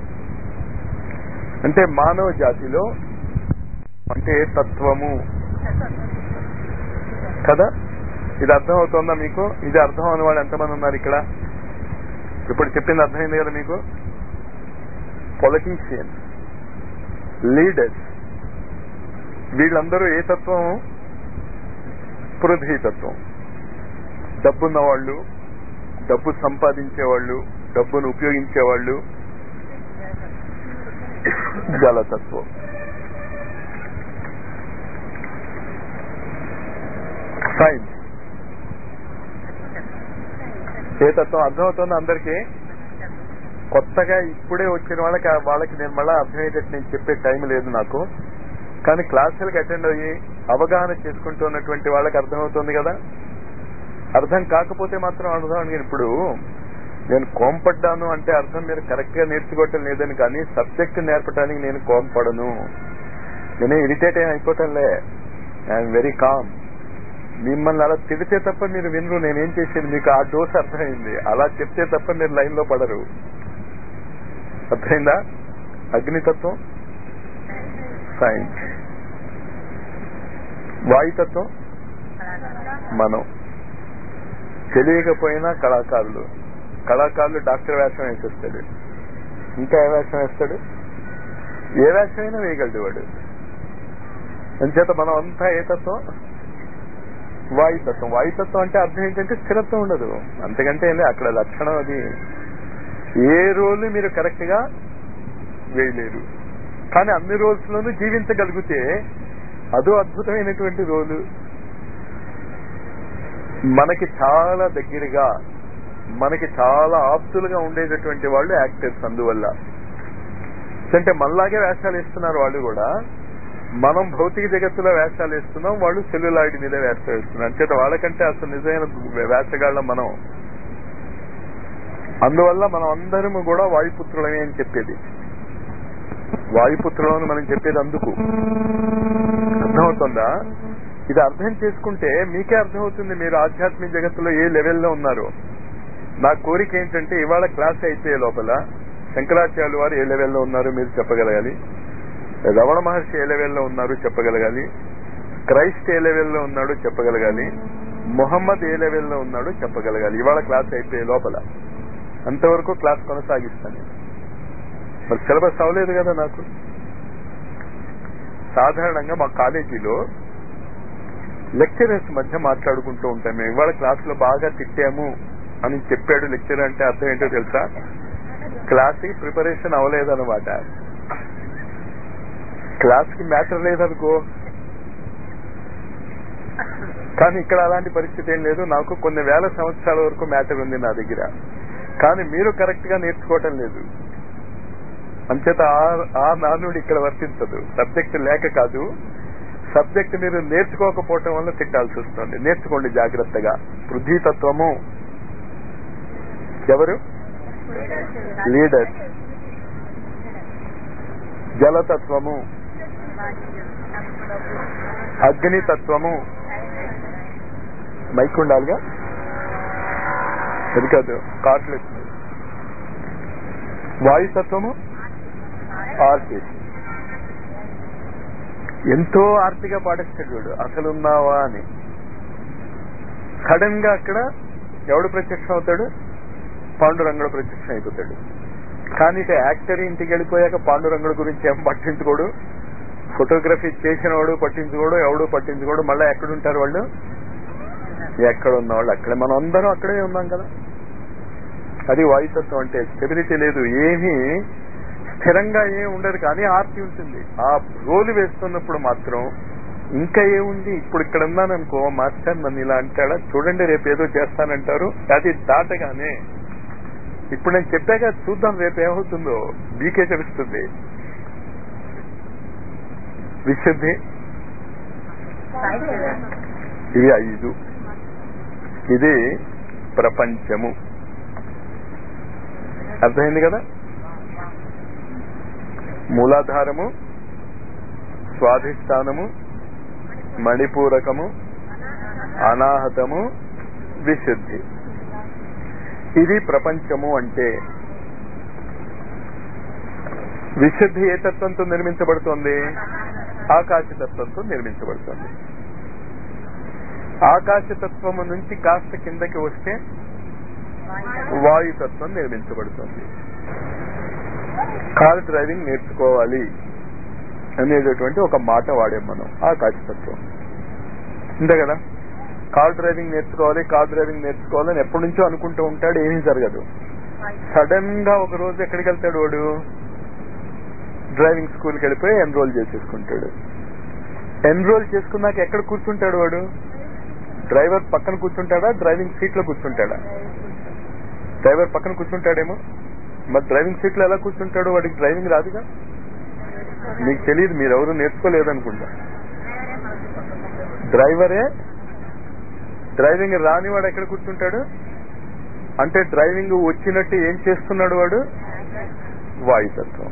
అంటే మానవ జాతిలో అంటే తత్వము కదా ఇది అర్థం అవుతుందా మీకు ఇది అర్థం అని వాళ్ళు ఎంతమంది ఉన్నారు ఇక్కడ ఇప్పుడు చెప్పింది అర్థమైంది కదా మీకు పొలిటీషియన్స్ లీడర్స్ వీళ్ళందరూ ఏ తత్వం పృథ్వీ తత్వం డబ్బున్న వాళ్ళు డబ్బు సంపాదించే వాళ్ళు డబ్బును ఉపయోగించే వాళ్ళు జలతత్వం సైన్స్ ఏ తత్వం అర్థమవుతుంది అందరికీ కొత్తగా ఇప్పుడే వచ్చిన వాళ్ళకి ఆ- వాళ్ళకి నేను మళ్ళీ అర్థమయ్యేటట్టు నేను చెప్పే టైం లేదు నాకు కానీ క్లాసులకు అటెండ్ అయ్యి అవగాహన చేసుకుంటున్నటువంటి వాళ్ళకి అర్థమవుతుంది కదా అర్థం కాకపోతే మాత్రం అర్థం ఇప్పుడు నేను కోంపడ్డాను అంటే అర్థం మీరు కరెక్ట్ గా నేర్చుకోవటం లేదని కానీ సబ్జెక్ట్ నేర్పడానికి నేను కోంపడను నేను ఇరిటేట్ ఏం అయిపోవటంలే ఐఎమ్ వెరీ కామ్ మిమ్మల్ని అలా తిడితే తప్ప మీరు వినరు నేనేం చేసేది మీకు ఆ డోస్ అర్థమైంది అలా చెప్తే తప్ప మీరు లైన్ లో పడరు అర్థమైందా అగ్నితత్వం సైన్స్ వాయుతత్వం మనం తెలియకపోయినా కళాకారులు కళాకారులు డాక్టర్ వేషం వేసేస్తాడు ఇంకా ఏ వేషం వేస్తాడు ఏ వేషమైనా వేయగలడు వాడు అంచేత మనం అంతా ఏ తత్వం వాయుతత్వం వాయుతత్వం అంటే అర్థం ఏంటంటే స్థిరత్వం ఉండదు అంతకంటే ఏంటి అక్కడ లక్షణం అది ఏ రోల్ మీరు కరెక్ట్ గా వేయలేరు కానీ అన్ని రోల్స్ లోనూ జీవించగలిగితే అదో అద్భుతమైనటువంటి రోలు మనకి చాలా దగ్గరగా మనకి చాలా ఆప్తులుగా ఉండేటటువంటి వాళ్ళు యాక్టర్స్ అందువల్ల అంటే మనలాగే వేషాలు వేస్తున్నారు వాళ్ళు కూడా మనం భౌతిక జగత్తులో వేషాలు వేస్తున్నాం వాళ్ళు సెల్యులాయిడ్ మీద వేషాలు వేస్తున్నారు అంచేత వాళ్ళకంటే అసలు నిజమైన వేషగాళ్ళం మనం అందువల్ల మనం అందరము కూడా వాయుపుత్రులమే అని చెప్పేది వాయుపుత్రులను మనం చెప్పేది అందుకు అర్థమవుతుందా ఇది అర్థం చేసుకుంటే మీకే అర్థమవుతుంది మీరు ఆధ్యాత్మిక జగత్తులో ఏ లెవెల్లో ఉన్నారు నా కోరిక ఏంటంటే ఇవాళ క్లాస్ అయిపోయే లోపల శంకరాచార్యులు వారు ఏ లెవెల్లో ఉన్నారు మీరు చెప్పగలగాలి రమణ మహర్షి ఏ లెవెల్లో ఉన్నారు చెప్పగలగాలి క్రైస్ట్ ఏ లెవెల్లో ఉన్నాడో చెప్పగలగాలి మొహమ్మద్ ఏ లెవెల్లో ఉన్నాడో చెప్పగలగాలి ఇవాళ క్లాస్ అయిపోయే లోపల అంతవరకు క్లాస్ కొనసాగిస్తాను నేను. మరి సిలబస్ అవ్వలేదు కదా నాకు సాధారణంగా మా కాలేజీలో లెక్చరర్స్ మధ్య మాట్లాడుకుంటూ ఉంటాం మేము ఇవాళ క్లాస్ లో బాగా తిట్టాము అని చెప్పాడు లెక్చరర్ అంటే అర్థం ఏంటో తెలుసా క్లాస్ కి ప్రిపరేషన్ అవ్వలేదన్నమాట క్లాస్ కి మ్యాటర్ లేదనుకో కానీ ఇక్కడ అలాంటి పరిస్థితి ఏం లేదు నాకు కొన్ని వేల సంవత్సరాల వరకు మ్యాటర్ ఉంది నా దగ్గర కానీ మీరు కరెక్ట్ గా నేర్చుకోవటం లేదు అంచేత ఆ- ఆ నానుడు ఇక్కడ వర్తించదు సబ్జెక్ట్ లేక కాదు సబ్జెక్ట్ మీరు నేర్చుకోకపోవటం వల్ల తిట్టాల్సి వస్తుంది నేర్చుకోండి జాగ్రత్తగా పృథ్వీతత్వము ఎవరు లీడర్ జలతత్వము అగ్నితత్వము మైక్ ఉండాలిగా అది కాదు కార్డులు వచ్చినాయి వాయుతత్వము ఆర్టిస్ట్ ఎంతో ఆర్తిగా పాటిస్తాడు వీడు అసలు ఉన్నావా అని సడన్ గా అక్కడ ఎవడు ప్రత్యక్షం అవుతాడు పాండురంగుడు ప్రత్యక్షం అయిపోతాడు కానీ ఇక యాక్టర్ ఇంటికి వెళ్ళిపోయాక పాండురంగుడు గురించి ఏం పట్టించుకోడు ఫోటోగ్రఫీ చేసిన వాడు పట్టించుకోడు ఎవడు పట్టించుకోడు మళ్ళీ ఎక్కడుంటారు వాళ్ళు ఎక్కడ ఉన్న వాళ్ళు అక్కడే మనం అందరం అక్కడే ఉన్నాం కదా అది వాయుతత్వం అంటే స్టెబిలిటీ లేదు ఏమీ స్థిరంగా ఏం ఉండదు కానీ ఆర్తి ఉంటుంది ఆ రోలు వేస్తున్నప్పుడు మాత్రం ఇంకా ఏముంది ఇప్పుడు ఇక్కడ ఉన్నాను అనుకో మాస్టర్ నన్ను ఇలా అంటాడా చూడండి రేపు ఏదో చేస్తానంటారు అది దాటగానే ఇప్పుడు నేను చెప్పాక చూద్దాం రేపు ఏమవుతుందో మీకే తెలుస్తుంది విశుద్ధి ఇవి ఐదు ఇది ప్రపంచము అర్థమైంది కదా మూలాధారము స్వాధిష్టానము మణిపూరకము అనాహతము విశుద్ధి ఇది ప్రపంచము అంటే విశుద్ధి ఏ తత్వంతో నిర్మించబడుతోంది ఆకాశతత్వంతో నిర్మించబడుతుంది ఆకాశతత్వము నుంచి కాస్త కిందకి వస్తే వాయుతత్వం నిర్మించబడుతుంది కార్ డ్రైవింగ్ నేర్చుకోవాలి అనేటటువంటి ఒక మాట వాడాం మనం ఆకాశతత్వం అంతే కదా కార్ డ్రైవింగ్ నేర్చుకోవాలి కార్ డ్రైవింగ్ నేర్చుకోవాలని ఎప్పటి నుంచో అనుకుంటూ ఉంటాడు ఏమీ జరగదు సడన్ గా ఒక రోజు ఎక్కడికి వెళ్తాడు వాడు డ్రైవింగ్ స్కూల్కి వెళ్ళిపోయి ఎన్రోల్ చేసేసుకుంటాడు ఎన్రోల్ చేసుకున్నాక ఎక్కడ కూర్చుంటాడు వాడు డ్రైవర్ పక్కన కూర్చుంటాడా డ్రైవింగ్ సీట్ లో కూర్చుంటాడా డ్రైవర్ పక్కన కూర్చుంటాడేమో మరి డ్రైవింగ్ సీట్ లో ఎలా కూర్చుంటాడు వాడికి డ్రైవింగ్ రాదుగా మీకు తెలియదు మీరెవరు నేర్చుకోలేదనుకుంటా డ్రైవరే డ్రైవింగ్ రాని వాడు ఎక్కడ కూర్చుంటాడు అంటే డ్రైవింగ్ వచ్చినట్టు ఏం చేస్తున్నాడు వాడు వాయుతత్వం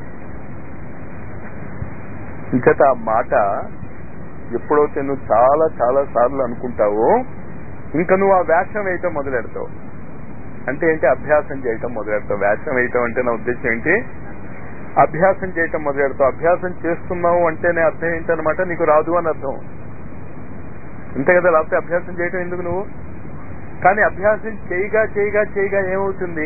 ఇంకట ఆ మాట ఎప్పుడైతే నువ్వు చాలా చాలా సార్లు అనుకుంటావో ఇంకా నువ్వు ఆ వేషం వేయటం మొదలెడతావు అంటే ఏంటి అభ్యాసం చేయటం మొదలెడతావు వేషం వేయటం అంటే నా ఉద్దేశం ఏంటి అభ్యాసం చేయటం మొదలెడతావు అభ్యాసం చేస్తున్నావు అంటేనే అర్థం ఏంటనమాట నీకు రాదు అని అర్థం అంతే కదా లేకపోతే అభ్యాసం చేయటం ఎందుకు నువ్వు కానీ అభ్యాసం చేయగా చేయగా చేయగా ఏమవుతుంది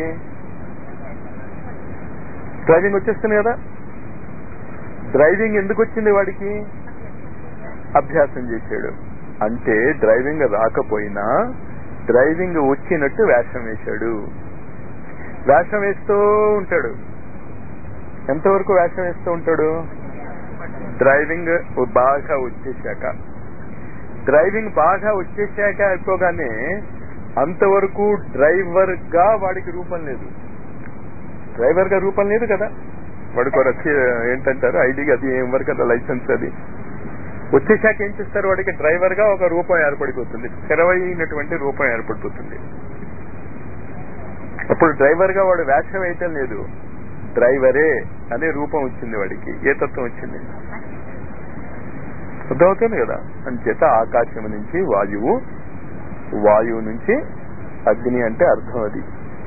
డ్రైవింగ్ వచ్చేస్తుంది కదా డ్రైవింగ్ ఎందుకు వచ్చింది వాడికి అభ్యాసం చేశాడు అంటే డ్రైవింగ్ రాకపోయినా డ్రైవింగ్ వచ్చినట్టు వేషం వేశాడు వేషం వేస్తూ ఉంటాడు ఎంతవరకు వేషం వేస్తూ ఉంటాడు డ్రైవింగ్ బాగా వచ్చేసాక డ్రైవింగ్ బాగా వచ్చేసాక అయిపోగానే అంతవరకు డ్రైవర్ గా వాడికి రూపం లేదు డ్రైవర్ గా రూపం లేదు కదా వాడికి వచ్చి ఏంటంటారు ఐడి అది ఏం వరకు కదా లైసెన్స్ అది వచ్చేసాక ఏం చేస్తారు వాడికి డ్రైవర్ గా ఒక రూపం ఏర్పడిపోతుంది స్థిరమైనటువంటి రూపం ఏర్పడిపోతుంది అప్పుడు డ్రైవర్ గా వాడు వేషం వేయటం లేదు డ్రైవరే అనే రూపం వచ్చింది వాడికి ఏ తత్వం వచ్చింది అర్థమవుతుంది కదా అంచేత ఆకాశం నుంచి వాయువు వాయువు నుంచి అగ్ని అంటే అర్థం అది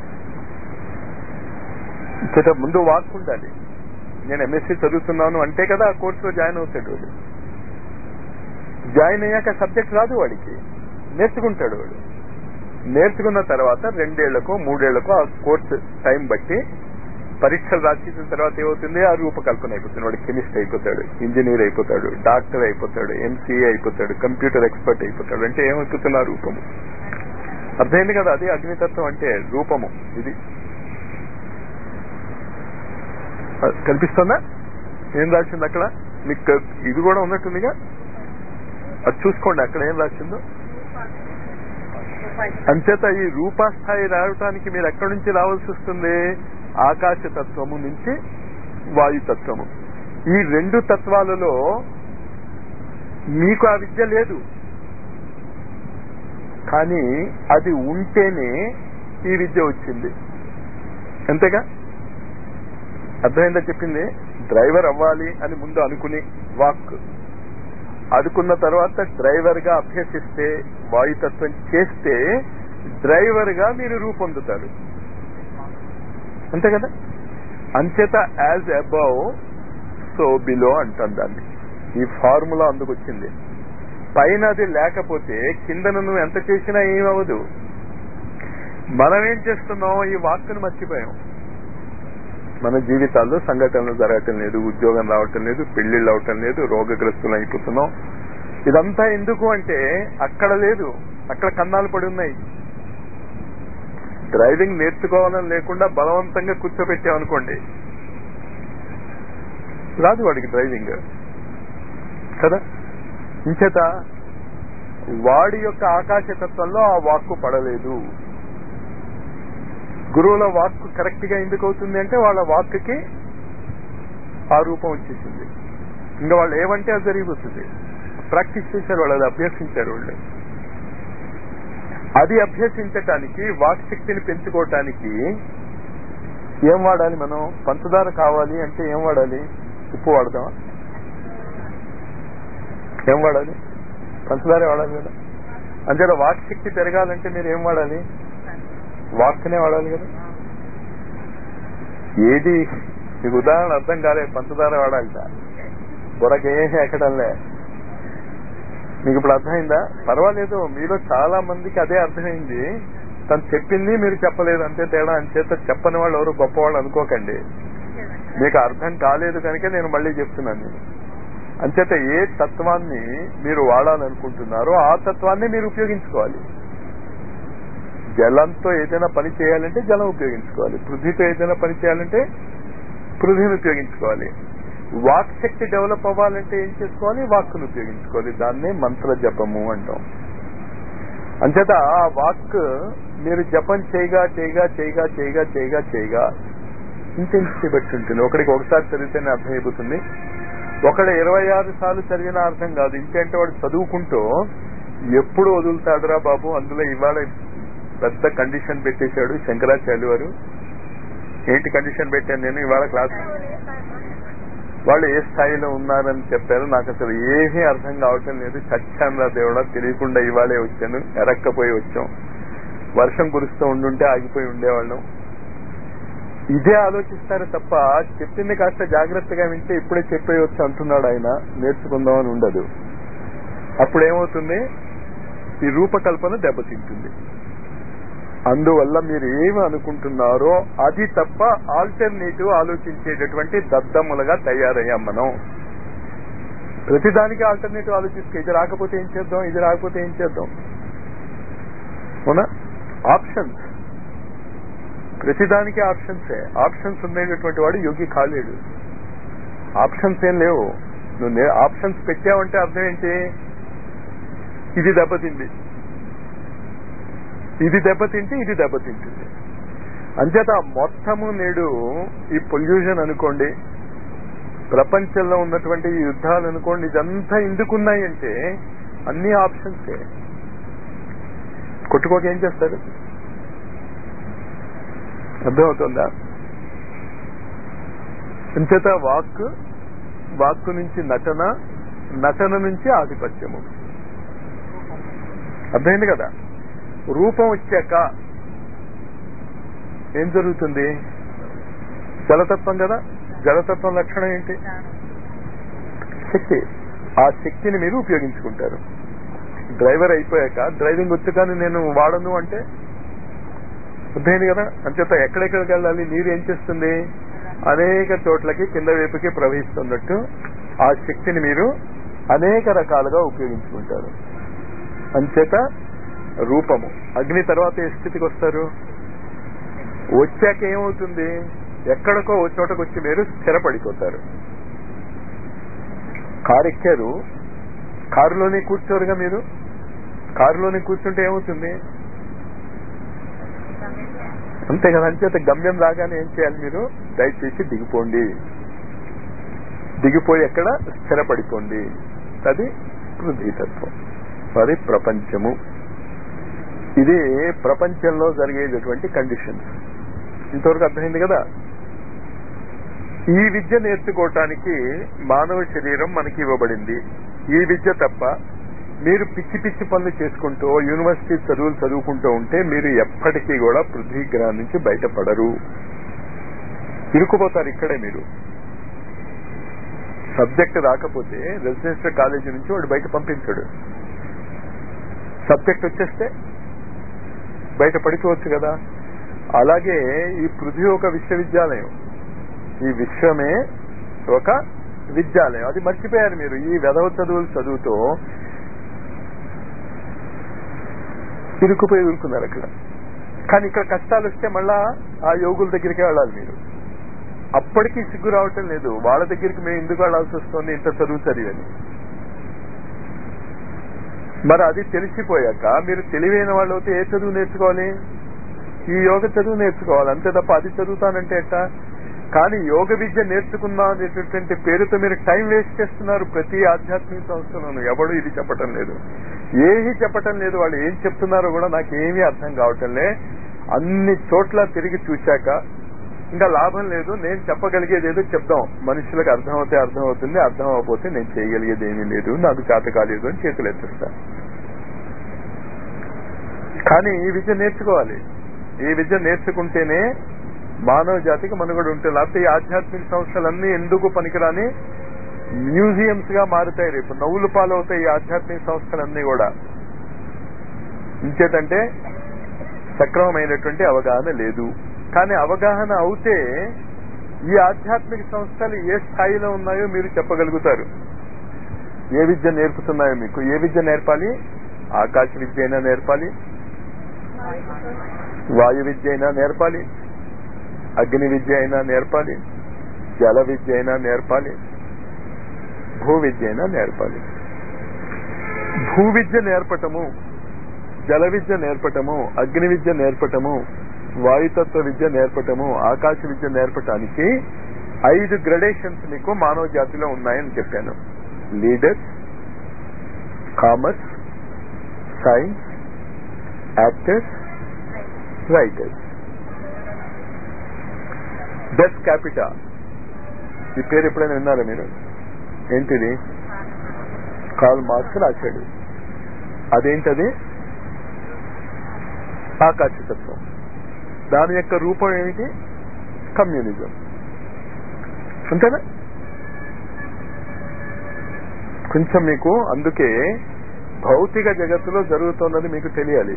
చేత ముందు వాక్ ఉండాలి నేను ఎంఎస్సీ చదువుతున్నాను అంటే కదా ఆ కోర్సులో జాయిన్ అవుతాడు వాడు జాయిన్ అయ్యాక సబ్జెక్ట్ రాదు వాడికి నేర్చుకుంటాడు వాడు నేర్చుకున్న తర్వాత రెండేళ్లకో మూడేళ్లకో ఆ కోర్సు టైం బట్టి పరీక్షలు రాసేసిన తర్వాత ఏమవుతుంది ఆ రూపకల్పన అయిపోతుంది వాడు కెమిస్ట్ అయిపోతాడు ఇంజనీర్ అయిపోతాడు డాక్టర్ అయిపోతాడు ఎంసీఏ అయిపోతాడు కంప్యూటర్ ఎక్స్పర్ట్ అయిపోతాడు అంటే ఏమైపోతుంది ఆ రూపము అర్థమైంది కదా అది అగ్నితత్వం అంటే రూపము ఇది కనిపిస్తుందా ఏం రాసింది అక్కడ మీకు ఇది కూడా ఉన్నట్టుందిగా అది చూసుకోండి అక్కడ ఏం రాసిందో అంచేత ఈ రూపాస్థాయి రావటానికి మీరు ఎక్కడి నుంచి రావాల్సి వస్తుంది ఆకాశ తత్వము నుంచి వాయుతత్వము ఈ రెండు తత్వాలలో మీకు ఆ విద్య లేదు కానీ అది ఉంటేనే ఈ విద్య వచ్చింది అంతేగా అర్థమైందా చెప్పింది డ్రైవర్ అవ్వాలి అని ముందు అనుకుని వాక్ అనుకున్న తర్వాత డ్రైవర్ గా అభ్యసిస్తే వాయుతత్వం చేస్తే డ్రైవర్ గా మీరు రూపొందుతారు అంతే కదా అంచేత యాజ్ అబౌవ్ సో బిలో అంటాం దాన్ని ఈ ఫార్ములా అందుకు వచ్చింది పైన అది లేకపోతే కిందన నువ్వు ఎంత చేసినా ఏమవదు మనం ఏం చేస్తున్నాం ఈ వాక్కును మర్చిపోయాం మన జీవితాల్లో సంఘటనలు జరగటం లేదు ఉద్యోగం రావటం లేదు పెళ్లిళ్ళు అవటం లేదు రోగగ్రస్తులు అయిపోతున్నాం ఇదంతా ఎందుకు అంటే అక్కడ లేదు అక్కడ కన్నాలు పడి ఉన్నాయి డ్రైవింగ్ నేర్చుకోవాలని లేకుండా బలవంతంగా కూర్చోబెట్టామనుకోండి రాదు వాడికి డ్రైవింగ్ కదా ఇంచేత వాడి యొక్క ఆకాశతత్వంలో ఆ వాక్కు పడలేదు గురువుల వాక్కు కరెక్ట్ గా ఎందుకు అవుతుంది అంటే వాళ్ళ వాక్కి ఆ రూపం వచ్చేసింది ఇంకా వాళ్ళు ఏమంటే అది జరిగిపోతుంది ప్రాక్టీస్ చేశారు వాళ్ళు అది అభ్యసించారు వాళ్ళు అది అభ్యసించటానికి వాక్ శక్తిని పెంచుకోవటానికి ఏం వాడాలి మనం పంచదార కావాలి అంటే ఏం వాడాలి ఉప్పు వాడదామా ఏం వాడాలి పంచదారే వాడాలి కదా అంతేలా వాక్ శక్తి పెరగాలంటే మీరు ఏం వాడాలి వాక్కునే వాడాలి కదా ఏది మీకు ఉదాహరణ అర్థం కాలే పంచదార వాడాలిట బుర్రకేమీ ఎక్కడంలే మీకు ఇప్పుడు అర్థమైందా పర్వాలేదు మీలో చాలా మందికి అదే అర్థమైంది తను చెప్పింది మీరు చెప్పలేదు అంతే తేడా అంచేత చెప్పని వాళ్ళు ఎవరు గొప్పవాళ్ళు అనుకోకండి మీకు అర్థం కాలేదు కనుక నేను మళ్ళీ చెప్తున్నాను నేను అంచేత ఏ తత్వాన్ని మీరు వాడాలనుకుంటున్నారో ఆ తత్వాన్ని మీరు ఉపయోగించుకోవాలి జలంతో ఏదైనా పని చేయాలంటే జలం ఉపయోగించుకోవాలి పృథ్వీతో ఏదైనా పని చేయాలంటే పృథ్వీని ఉపయోగించుకోవాలి వాక్ శక్తి డెవలప్ అవ్వాలంటే ఏం చేసుకోవాలి వాక్కును ఉపయోగించుకోవాలి దాన్నే మంత్ర జపము అంటాం అంచేత ఆ వాక్ మీరు జపం చేయగా చేయగా చేయగా చేయగా చేయగా చేయగా ఇంటెన్సిటీ బట్టి ఉంటుంది ఒకడికి ఒకసారి చదివితేనే అర్థమైపోతుంది ఒకడు ఇరవై ఆరు సార్లు చదివినా అర్థం కాదు ఇంకేంటే వాడు చదువుకుంటూ ఎప్పుడు వదులుతాడురా బాబు అందులో ఇవాళ పెద్ద కండిషన్ పెట్టేశాడు శంకరాచార్య వారు ఏంటి కండిషన్ పెట్టాను నేను ఇవాళ క్లాస్ వాళ్ళు ఏ స్థాయిలో ఉన్నారని చెప్పారు నాకు అసలు ఏమీ అర్థం కావటం లేదు చచ్చాను దేవుడా తెలియకుండా ఇవాళే వచ్చాను ఎరక్కపోయి వచ్చాం వర్షం కురుస్తూ ఉండుంటే ఆగిపోయి ఉండేవాళ్ళం ఇదే ఆలోచిస్తారు తప్ప చెప్పింది కాస్త జాగ్రత్తగా వింటే ఇప్పుడే చెప్పేయచ్చు అంటున్నాడు ఆయన నేర్చుకుందామని ఉండదు అప్పుడేమవుతుంది ఈ రూపకల్పన దెబ్బతింటుంది అందువల్ల మీరు ఏమి అనుకుంటున్నారో అది తప్ప ఆల్టర్నేటివ్ ఆలోచించేటటువంటి దద్దములుగా తయారయ్యాం మనం ప్రతిదానికి ఆల్టర్నేటివ్ ఆలోచిస్తే ఇది రాకపోతే ఏం చేద్దాం ఇది రాకపోతే ఏం చేద్దాం అవునా ఆప్షన్స్ ప్రతిదానికి ఆప్షన్సే ఆప్షన్స్ ఉండేటటువంటి వాడు యోగి కాలేడు ఆప్షన్స్ ఏం లేవు నువ్వు ఆప్షన్స్ పెట్టావంటే అర్థం ఏంటి ఇది దెబ్బతింది ఇది దెబ్బతింటే ఇది దెబ్బతింటుంది అంచేత మొత్తము నేడు ఈ పొల్యూషన్ అనుకోండి ప్రపంచంలో ఉన్నటువంటి ఈ యుద్ధాలు అనుకోండి ఇదంతా ఎందుకున్నాయి అంటే అన్ని ఆప్షన్సే కొట్టుకోక ఏం చేస్తారు అర్థమవుతుందా అంచేత వాక్ వాక్కు నుంచి నటన నటన నుంచి ఆధిపత్యము అర్థమైంది కదా రూపం వచ్చాక ఏం జరుగుతుంది జలతత్వం కదా జలతత్వం లక్షణం ఏంటి శక్తి ఆ శక్తిని మీరు ఉపయోగించుకుంటారు డ్రైవర్ అయిపోయాక డ్రైవింగ్ వచ్చు కానీ నేను వాడను అంటే అర్థమైంది కదా అంచేత ఎక్కడెక్కడికి వెళ్ళాలి నీరు ఏం చేస్తుంది అనేక చోట్లకి కింద వైపుకి ప్రవహిస్తున్నట్టు ఆ శక్తిని మీరు అనేక రకాలుగా ఉపయోగించుకుంటారు అంచేత రూపము అగ్ని తర్వాత ఏ స్థితికి వస్తారు వచ్చాక ఏమవుతుంది ఎక్కడికో ఓ చోటకు వచ్చి మీరు స్థిరపడిపోతారు కారు ఎక్కారు కారులోనే కూర్చోరుగా మీరు కారులోనే కూర్చుంటే ఏమవుతుంది అంతే కదా అంచేత గమ్యం రాగానే ఏం చేయాలి మీరు దయచేసి దిగిపోండి దిగిపోయి ఎక్కడ స్థిరపడిపోండి అది పృథ్వీతత్వం అది ప్రపంచము ఇది ప్రపంచంలో జరిగేటటువంటి కండిషన్స్ ఇంతవరకు అర్థమైంది కదా ఈ విద్య నేర్చుకోవటానికి మానవ శరీరం మనకి ఇవ్వబడింది ఈ విద్య తప్ప మీరు పిచ్చి పిచ్చి పనులు చేసుకుంటూ యూనివర్సిటీ చదువులు చదువుకుంటూ ఉంటే మీరు ఎప్పటికీ కూడా పృథ్వీ గ్రహం నుంచి బయటపడరు ఇరుకుపోతారు ఇక్కడే మీరు సబ్జెక్ట్ రాకపోతే రెసిడెన్షియల్ కాలేజీ నుంచి వాడు బయట పంపించాడు సబ్జెక్ట్ వచ్చేస్తే బయట పడిపోవచ్చు కదా అలాగే ఈ పృథ్వీ ఒక విశ్వవిద్యాలయం ఈ విశ్వమే ఒక విద్యాలయం అది మర్చిపోయారు మీరు ఈ వెధవ చదువులు చదువుతూ ఇరుక్కుపోయి ఇరుక్కున్నారు అక్కడ కానీ ఇక్కడ కష్టాలు వస్తే మళ్ళా ఆ యోగుల దగ్గరికి వెళ్ళాలి మీరు అప్పటికీ సిగ్గు రావటం లేదు వాళ్ళ దగ్గరికి మేము ఎందుకు వెళ్ళాల్సి వస్తుంది ఇంత చదువు చదివని మరి అది తెలిసిపోయాక మీరు తెలివైన వాళ్ళు అయితే ఏ చదువు నేర్చుకోవాలి ఈ యోగ చదువు నేర్చుకోవాలి అంతే తప్ప అది చదువుతానంటే ఎట్టా కానీ యోగ విద్య నేర్చుకుందాం అనేటటువంటి పేరుతో మీరు టైం వేస్ట్ చేస్తున్నారు ప్రతి ఆధ్యాత్మిక సంస్థలోనూ ఎవడు ఇది చెప్పటం లేదు ఏమీ చెప్పటం లేదు వాళ్ళు ఏం చెప్తున్నారో కూడా నాకు ఏమీ అర్థం కావటంలే అన్ని చోట్ల తిరిగి చూశాక ఇంకా లాభం లేదు నేను చెప్పగలిగేది ఏదో చెప్దాం మనుషులకు అర్థమవుతే అర్థం అవుతుంది అర్థం అవ్వకపోతే నేను చేయగలిగేది ఏమీ లేదు నాకు చేత కాలేదు అని చేతులు ఎత్తిస్తా కానీ ఈ విద్య నేర్చుకోవాలి ఈ విద్య నేర్చుకుంటేనే మానవ జాతికి మనుగడ ఉంటుంది లేకపోతే ఈ ఆధ్యాత్మిక సంస్థలన్నీ ఎందుకు పనికిరాని మ్యూజియంస్ గా మారుతాయి రేపు నవ్వులు పాలవుతాయి ఈ ఆధ్యాత్మిక సంస్థలన్నీ కూడా ఇంకేతంటే సక్రమమైనటువంటి అవగాహన లేదు కానీ అవగాహన అవుతే ఈ ఆధ్యాత్మిక సంస్థలు ఏ స్థాయిలో ఉన్నాయో మీరు చెప్పగలుగుతారు ఏ విద్య నేర్పుతున్నాయో మీకు ఏ విద్య నేర్పాలి ఆకాశ విద్య అయినా నేర్పాలి వాయు విద్య అయినా నేర్పాలి అగ్ని విద్య అయినా నేర్పాలి జల విద్య అయినా నేర్పాలి భూ విద్య అయినా నేర్పాలి భూ విద్య నేర్పటము జల విద్య నేర్పటము అగ్ని విద్య నేర్పటము వాయుతత్వ విద్య నేర్పటము ఆకాశ విద్య నేర్పటానికి ఐదు గ్రడేషన్స్ మీకు మానవ జాతిలో ఉన్నాయని చెప్పాను leaders commerce science actors writers best capita ఈ పేరు ఎప్పుడైనా విన్నారా మీరు ఏంటిది కాల్ మార్క్స్ రాశాడు అదేంటది ఆకాశతత్వం దాని యొక్క రూపం ఏమిటి కమ్యూనిజం అంతేనా కొంచెం మీకు అందుకే భౌతిక జగత్తులో జరుగుతున్నది మీకు తెలియాలి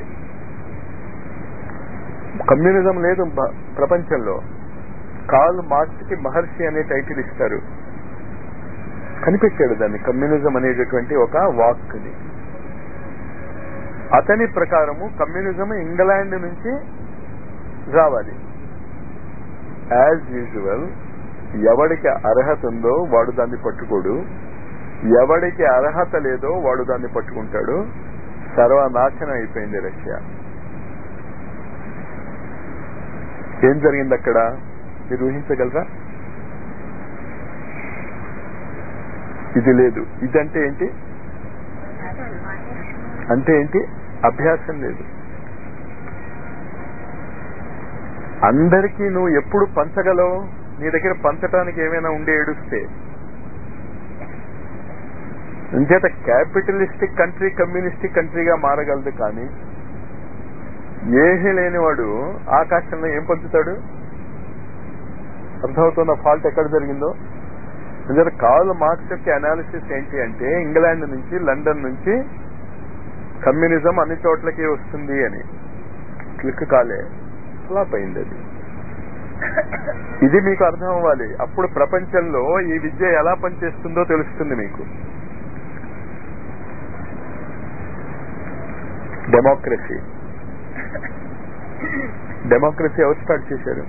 కమ్యూనిజం లేదు బ- ప్రపంచంలో కాల్ మార్క్స్ కి మహర్షి అనే టైటిల్ ఇస్తారు కనిపెట్టాడు దాన్ని కమ్యూనిజం అనేటటువంటి ఒక వాక్ని అతని ప్రకారము కమ్యూనిజం ఇంగ్లాండ్ నుంచి రావాలి యాజ్ యూజువల్ ఎవడికి అర్హత ఉందో వాడు దాన్ని పట్టుకోడు ఎవడికి అర్హత లేదో వాడు దాన్ని పట్టుకుంటాడు సర్వనాశనం అయిపోయింది రష్యా ఏం జరిగింది అక్కడ మీరు ఊహించగలరా ఇది లేదు ఇదంటే ఏంటి అంటే ఏంటి అభ్యాసం లేదు అందరికీ నువ్వు ఎప్పుడు పంచగలవు నీ దగ్గర పంచటానికి ఏమైనా ఉండి ఏడుస్తే అంచేత క్యాపిటలిస్టిక్ కంట్రీ కమ్యూనిస్టిక్ కంట్రీగా మారగలదు కానీ ఏమీ లేనివాడు ఆకాశంలో ఏం పంచుతాడు అర్థమవుతున్న ఫాల్ట్ ఎక్కడ జరిగిందో అంచేత కాల్ మార్క్స్ యొక్క అనాలిసిస్ ఏంటి అంటే ఇంగ్లాండ్ నుంచి లండన్ నుంచి కమ్యూనిజం అన్ని చోట్లకి వస్తుంది అని క్లిక్ కాలే ఫ్లాప్ అయింది అది ఇది మీకు అర్థం అవ్వాలి అప్పుడు ప్రపంచంలో ఈ విద్య ఎలా పనిచేస్తుందో తెలుస్తుంది మీకు డెమోక్రసీ డెమోక్రసీ ఎవరు స్టార్ట్ చేశారు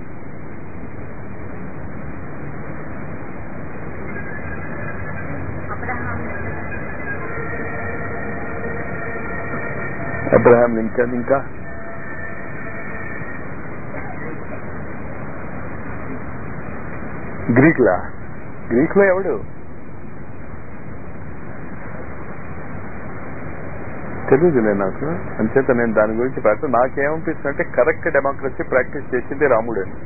అబ్రహాం లింకన్ ఇంకా గ్రీక్లా గ్రీక్ లో ఎవడు తెలియదులే నాకు అంచేత నేను దాని గురించి పెడతా నాకేమనిపిస్తుంది అంటే కరెక్ట్ డెమోక్రసీ ప్రాక్టీస్ చేసింది రాముడు అని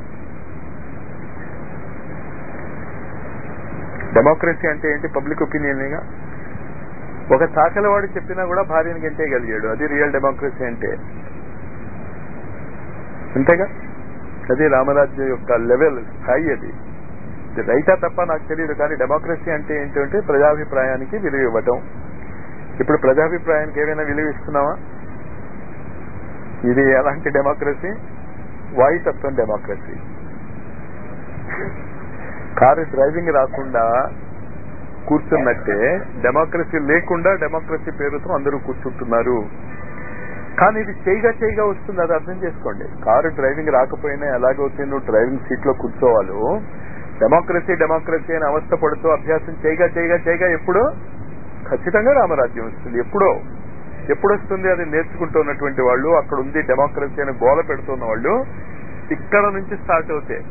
డెమోక్రసీ అంటే ఏంటి పబ్లిక్ ఒపీనియన్గా ఒక చాకలవాడు చెప్పినా కూడా భార్యను గెంటేయగలిగాడు అది రియల్ డెమోక్రసీ అంటే అంతేగా అది రామరాజ్యం యొక్క లెవెల్ స్థాయి అది ఇది రైటా తప్ప నాకు తెలియదు కానీ డెమోక్రసీ అంటే ఏంటంటే ప్రజాభిప్రాయానికి విలువ ఇవ్వటం ఇప్పుడు ప్రజాభిప్రాయానికి ఏమైనా విలువ ఇస్తున్నావా ఇది ఎలాంటి డెమోక్రసీ వాయుతత్వం డెమోక్రసీ కారు డ్రైవింగ్ రాకుండా కూర్చున్నట్టే డెమోక్రసీ లేకుండా డెమోక్రసీ పేరుతో అందరూ కూర్చుంటున్నారు కానీ ఇది చేయగా చేయగా వస్తుంది అది అర్థం చేసుకోండి కారు డ్రైవింగ్ రాకపోయినా ఎలాగైతే నువ్వు డ్రైవింగ్ సీట్ లో కూర్చోవాలో డెమోక్రసీ డెమోక్రసీ అని అవస్థ పడుతూ అభ్యాసం చేయగా చేయగా చేయగా ఎప్పుడో ఖచ్చితంగా రామరాజ్యం వస్తుంది ఎప్పుడో ఎప్పుడు వస్తుంది అది నేర్చుకుంటున్నటువంటి వాళ్ళు అక్కడ ఉంది డెమోక్రసీ అని గోల పెడుతున్న వాళ్ళు ఇక్కడ నుంచి స్టార్ట్ అవుతాయి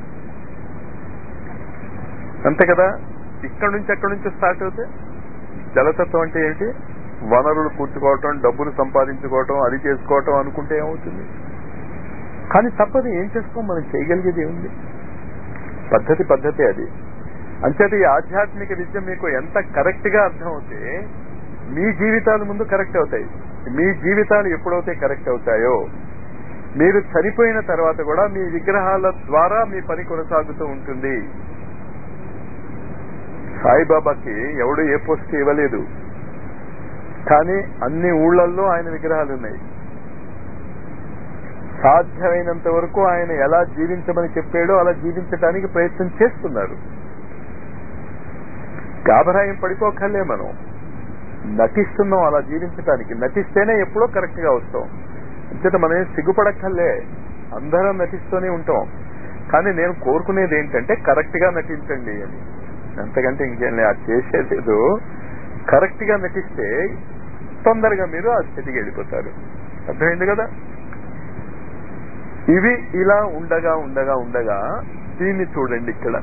అంతే కదా ఇక్కడ నుంచి ఎక్కడి నుంచి స్టార్ట్ అవుతాయి జలతత్వం అంటే ఏంటి వనరులు కూర్చుకోవటం డబ్బులు సంపాదించుకోవటం అది చేసుకోవటం అనుకుంటే ఏమవుతుంది కానీ తప్పదు ఏం చేసుకోం మనం చేయగలిగేది ఏముంది పద్ధతి పద్ధతి అది అంచేత ఈ ఆధ్యాత్మిక విద్య మీకు ఎంత కరెక్ట్ గా అర్థం అవుతే మీ జీవితాలు ముందు కరెక్ట్ అవుతాయి మీ జీవితాలు ఎప్పుడైతే కరెక్ట్ అవుతాయో మీరు చనిపోయిన తర్వాత కూడా మీ విగ్రహాల ద్వారా మీ పని కొనసాగుతూ ఉంటుంది సాయిబాబాకి ఎవడు ఏ పోస్ట్ ఇవ్వలేదు కానీ అన్ని ఊళ్ళల్లో ఆయన విగ్రహాలు ఉన్నాయి సాధ్యమైనంత వరకు ఆయన ఎలా జీవించమని చెప్పాడో అలా జీవించడానికి ప్రయత్నం చేస్తున్నారు గాభరాయం పడిపోకర్లే మనం నటిస్తున్నాం అలా జీవించడానికి నటిస్తేనే ఎప్పుడో కరెక్ట్ గా వస్తాం అంచేత మనం ఏం సిగ్గుపడక్కర్లే అందరం నటిస్తూనే ఉంటాం కానీ నేను కోరుకునేది ఏంటంటే కరెక్ట్ గా నటించండి అని అంతకంటే ఇంకేం లేదు అది చేసేదేదో కరెక్ట్ గా నటిస్తే తొందరగా మీరు ఆ స్థితికి వెళ్ళిపోతారు అర్థమైంది కదా ఇవి ఇలా ఉండగా ఉండగా ఉండగా దీన్ని చూడండి ఇక్కడ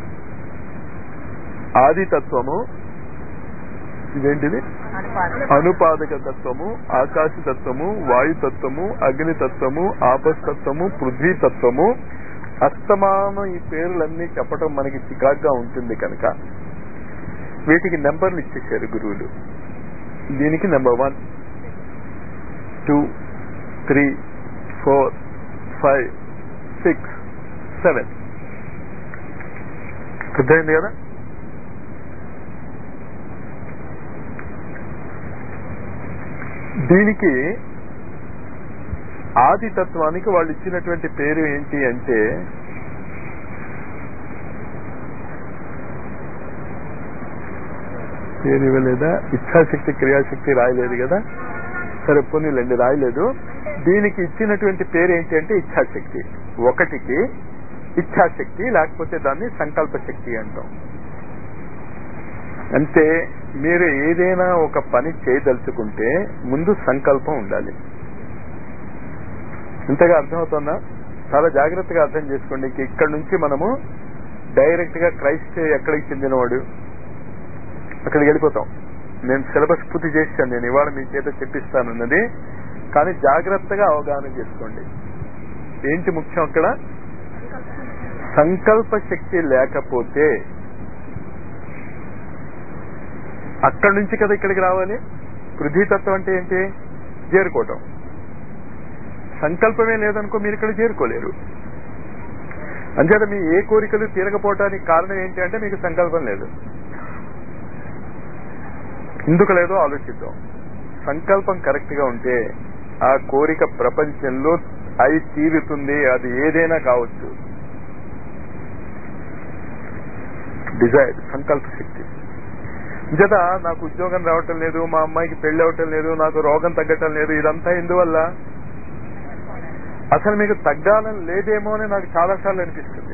ఆదితత్వము ఇదేంటిది అనుపాదక తత్వము ఆకాశ తత్వము వాయుతత్వము అగ్నితత్వము ఆపస్తత్వము పృథ్వీ తత్వము అస్తమానం ఈ పేర్లన్నీ చెప్పటం మనకి చికాగ్గా ఉంటుంది కనుక వీటికి నెంబర్లు ఇచ్చేసారు గురువులు దీనికి number one two three four five six seven అర్థమైంది కదా దీనికి ఆది తత్వానికి వాళ్ళు ఇచ్చినటువంటి పేరు ఏంటి అంటే పేరు ఇవ్వలేదా ఇచ్ఛాశక్తి క్రియాశక్తి రాయలేదు కదా సరే పోనీలండి రాయలేదు దీనికి ఇచ్చినటువంటి పేరు ఏంటి అంటే ఇచ్ఛాశక్తి ఒకటికి ఇచ్ఛాశక్తి లేకపోతే దాన్ని సంకల్ప శక్తి అంటాం అంటే మీరు ఏదైనా ఒక పని చేయదలుచుకుంటే ముందు సంకల్పం ఉండాలి ఇంతగా అర్థమవుతుందా చాలా జాగ్రత్తగా అర్థం చేసుకోండి ఇంక ఇక్కడ నుంచి మనము డైరెక్ట్ గా క్రైస్ట్ ఎక్కడికి చెందినవాడు అక్కడికి వెళ్ళిపోతాం నేను సిలబస్ పూర్తి చేశాను నేను ఇవాళ మీ చేత చెప్పిస్తానన్నది కానీ జాగ్రత్తగా అవగాహన చేసుకోండి ఏంటి ముఖ్యం అక్కడ సంకల్ప శక్తి లేకపోతే అక్కడి నుంచి కదా ఇక్కడికి రావాలి పృథ్వీతత్వం అంటే ఏంటి చేరుకోవటం సంకల్పమే లేదనుకో మీరు ఇక్కడ చేరుకోలేరు అంచేత మీ ఏ కోరికలు తీరకపోవటానికి కారణం ఏంటి అంటే మీకు సంకల్పం లేదు ఎందుకు లేదో ఆలోచిద్దాం సంకల్పం కరెక్ట్ గా ఉంటే ఆ కోరిక ప్రపంచంలో అయి తీరుతుంది అది ఏదైనా కావచ్చు డిజైర్ సంకల్ప శక్తి జత నాకు ఉద్యోగం రావటం లేదు మా అమ్మాయికి పెళ్లి అవటం లేదు నాకు రోగం తగ్గటం లేదు ఇదంతా ఎందువల్ల అసలు మీకు తగ్గాలని లేదేమో అని నాకు చాలా సార్లు అనిపిస్తుంది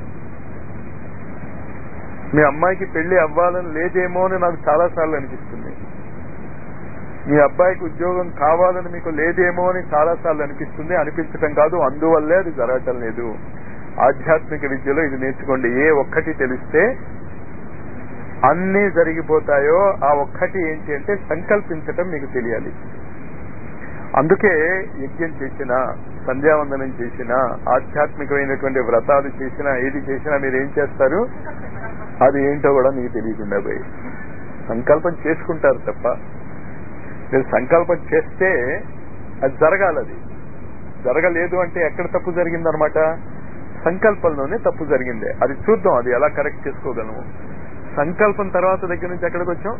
మీ అమ్మాయికి పెళ్లి అవ్వాలని లేదేమో అని నాకు చాలా సార్లు అనిపిస్తుంది మీ అబ్బాయికి ఉద్యోగం కావాలని మీకు లేదేమో అని చాలా సార్లు అనిపిస్తుంది అనిపించటం కాదు అందువల్లే అది జరగటం లేదు ఆధ్యాత్మిక విద్యలో ఇది నేర్చుకోండి ఏ ఒక్కటి తెలిస్తే అన్ని జరిగిపోతాయో ఆ ఒక్కటి ఏంటి అంటే సంకల్పించటం మీకు తెలియాలి అందుకే యజ్ఞం చేసిన సంధ్యావందనం చేసిన ఆధ్యాత్మికమైనటువంటి వ్రతాలు చేసినా ఏది చేసినా మీరు ఏం చేస్తారు అది ఏంటో కూడా మీకు తెలియకుండా పోయి సంకల్పం చేసుకుంటారు తప్ప మీరు సంకల్పం చేస్తే అది జరగాలది జరగలేదు అంటే ఎక్కడ తప్పు జరిగిందనమాట సంకల్పంలోనే తప్పు జరిగిందే అది చూద్దాం అది ఎలా కరెక్ట్ చేసుకోగలము సంకల్పం తర్వాత దగ్గర నుంచి ఎక్కడికి వచ్చాం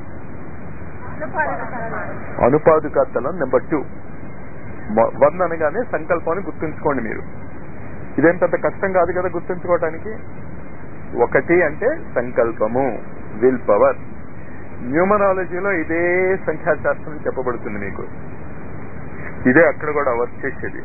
అనుపాదుకాత్తలం నెంబర్ టూ వన్ అనగానే సంకల్పాన్ని గుర్తుంచుకోండి మీరు ఇదేం పెద్ద కష్టం కాదు కదా గుర్తుంచుకోవటానికి ఒకటి అంటే సంకల్పము విల్ పవర్ న్యూమరాలజీలో ఇదే సంఖ్యాశాస్త్రం చెప్పబడుతుంది మీకు ఇదే అక్కడ కూడా వర్క్ చేసేది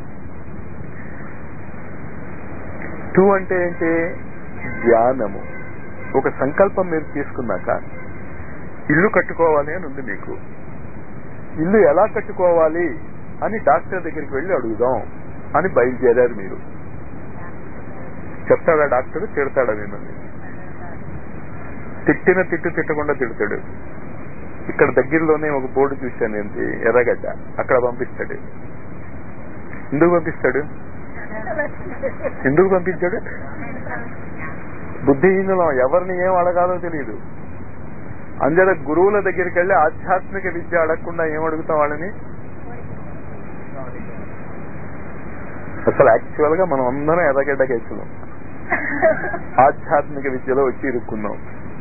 టూ అంటే ఏంటి ధ్యానము ఒక సంకల్పం మీరు తీసుకున్నాక ఇల్లు కట్టుకోవాలి అని ఉంది మీకు ఇల్లు ఎలా కట్టుకోవాలి అని డాక్టర్ దగ్గరికి వెళ్ళి అడుగుదాం అని బయలుదేరారు మీరు చెప్తాడా డాక్టర్ తిడతాడా మిమ్మల్ని తిట్టిన తిట్టు తిట్టకుండా తిడతాడు ఇక్కడ దగ్గరలోనే ఒక బోర్డు చూశాను ఏంటి ఎర్రగడ్డ అక్కడ పంపిస్తాడు ఎందుకు పంపిస్తాడు ఎందుకు పంపించాడు బుద్ధిహీనులం ఎవరిని ఏం అడగాలో తెలియదు అంజల గురువుల దగ్గరికి వెళ్ళి ఆధ్యాత్మిక విద్య అడగకుండా ఏం అడుగుతాం వాళ్ళని అసలు యాక్చువల్ గా మనం అందరం ఎర్రగడ్డ కేసులు ఆధ్యాత్మిక విద్యలో వచ్చి ఇరుక్కున్నాం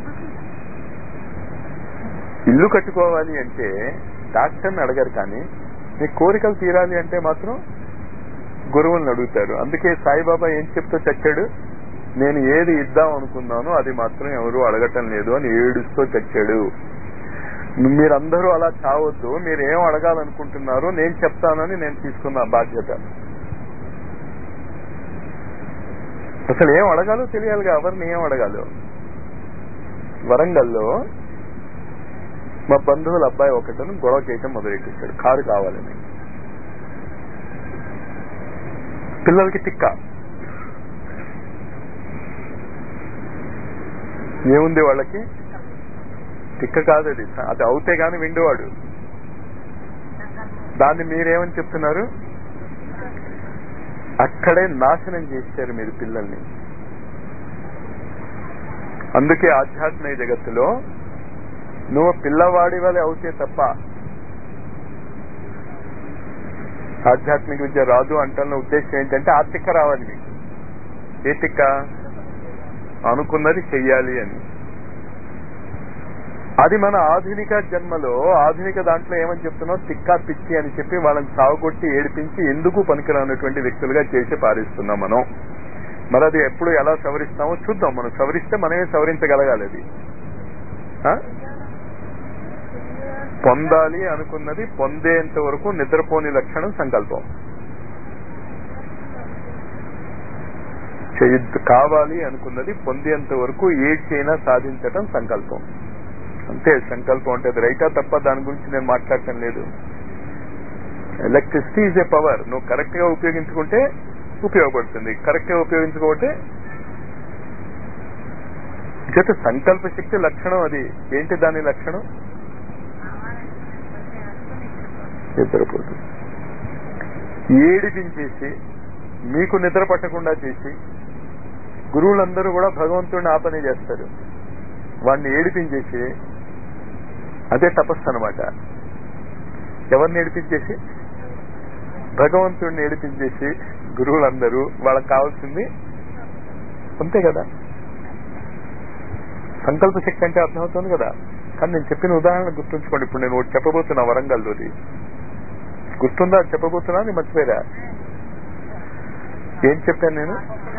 ఇల్లు కట్టుకోవాలి అంటే డాక్టర్ని అడగరు కానీ మీ కోరికలు తీరాలి అంటే మాత్రం గురువులను అడుగుతారు అందుకే సాయిబాబా ఏం చెప్తూ చచ్చాడు నేను ఏది ఇద్దాం అనుకున్నానో అది మాత్రం ఎవరు అడగటం లేదు అని ఏడుస్తూ చచ్చాడు మీరందరూ అలా చావద్దు మీరు ఏం అడగాలనుకుంటున్నారో నేను చెప్తానని నేను తీసుకున్న బాధ్యత అసలు ఏం అడగాలో తెలియాలిగా ఎవరిని ఏం అడగాలో వరంగల్లో మా బంధువుల అబ్బాయి ఒకటను గొడవ చేయటం మొదలెట్టేశాడు కారు కావాలని పిల్లలకి తిక్క ఏముంది వాళ్ళకి తిక్క కాదు అది అది అవుతే గాని విండేవాడు దాన్ని మీరేమని చెప్తున్నారు అక్కడే నాశనం చేశారు మీరు పిల్లల్ని అందుకే ఆధ్యాత్మిక జగత్తులో నువ్వు పిల్లవాడి వల్ల అవుతే తప్ప ఆధ్యాత్మిక విద్య రాదు అంటున్న ఉద్దేశం ఏంటంటే ఆ తిక్క రావాలి మీకు ఏ తిక్క అనుకున్నది చెయ్యాలి అని అది మన ఆధునిక జన్మలో ఆధునిక దాంట్లో ఏమని చెప్తున్నావు తిక్కా పిచ్చి అని చెప్పి వాళ్ళని సాగుకొట్టి ఏడిపించి ఎందుకు పనికిరానటువంటి వ్యక్తులుగా చేసి పారిస్తున్నాం మనం మరి అది ఎప్పుడు ఎలా సవరిస్తామో చూద్దాం మనం సవరిస్తే మనమే సవరించగలగాలి అది ఆ? పొందాలి అనుకున్నది పొందేంత వరకు నిద్రపోని లక్షణం సంకల్పం చేయొద్దు కావాలి అనుకున్నది పొందేంత వరకు ఏడ్చైనా సాధించటం సంకల్పం అంతే సంకల్పం అంటే అది రైటా తప్ప దాని గురించి నేను మాట్లాడటం లేదు ఎలక్ట్రిసిటీ ఈజ్ ఏ పవర్ నువ్వు కరెక్ట్ గా ఉపయోగించుకుంటే ఉపయోగపడుతుంది కరెక్ట్ గా ఉపయోగించుకోకపోతే చేత సంకల్ప శక్తి లక్షణం అది ఏంటి దాని లక్షణం నిద్రపోతుంది ఏడిపించేసి మీకు నిద్ర పట్టకుండా చేసి గురువులందరూ కూడా భగవంతుడిని ఆ పని చేస్తారు వాడిని ఏడిపించేసి అదే తపస్సు అనమాట ఎవరిని ఏడిపించేసి భగవంతుడిని ఏడిపించేసి గురువులందరూ వాళ్ళకి కావాల్సింది అంతే కదా సంకల్ప శక్తి అంటే అర్థమవుతుంది కదా కానీ నేను చెప్పిన ఉదాహరణ గుర్తుంచుకోండి ఇప్పుడు నేను ఒకటి చెప్పబోతున్నా వరంగల్లోది గుర్తుందా అది చెప్పబోతున్నా నేను మర్చిపోయారా ఏం చెప్పాను నేను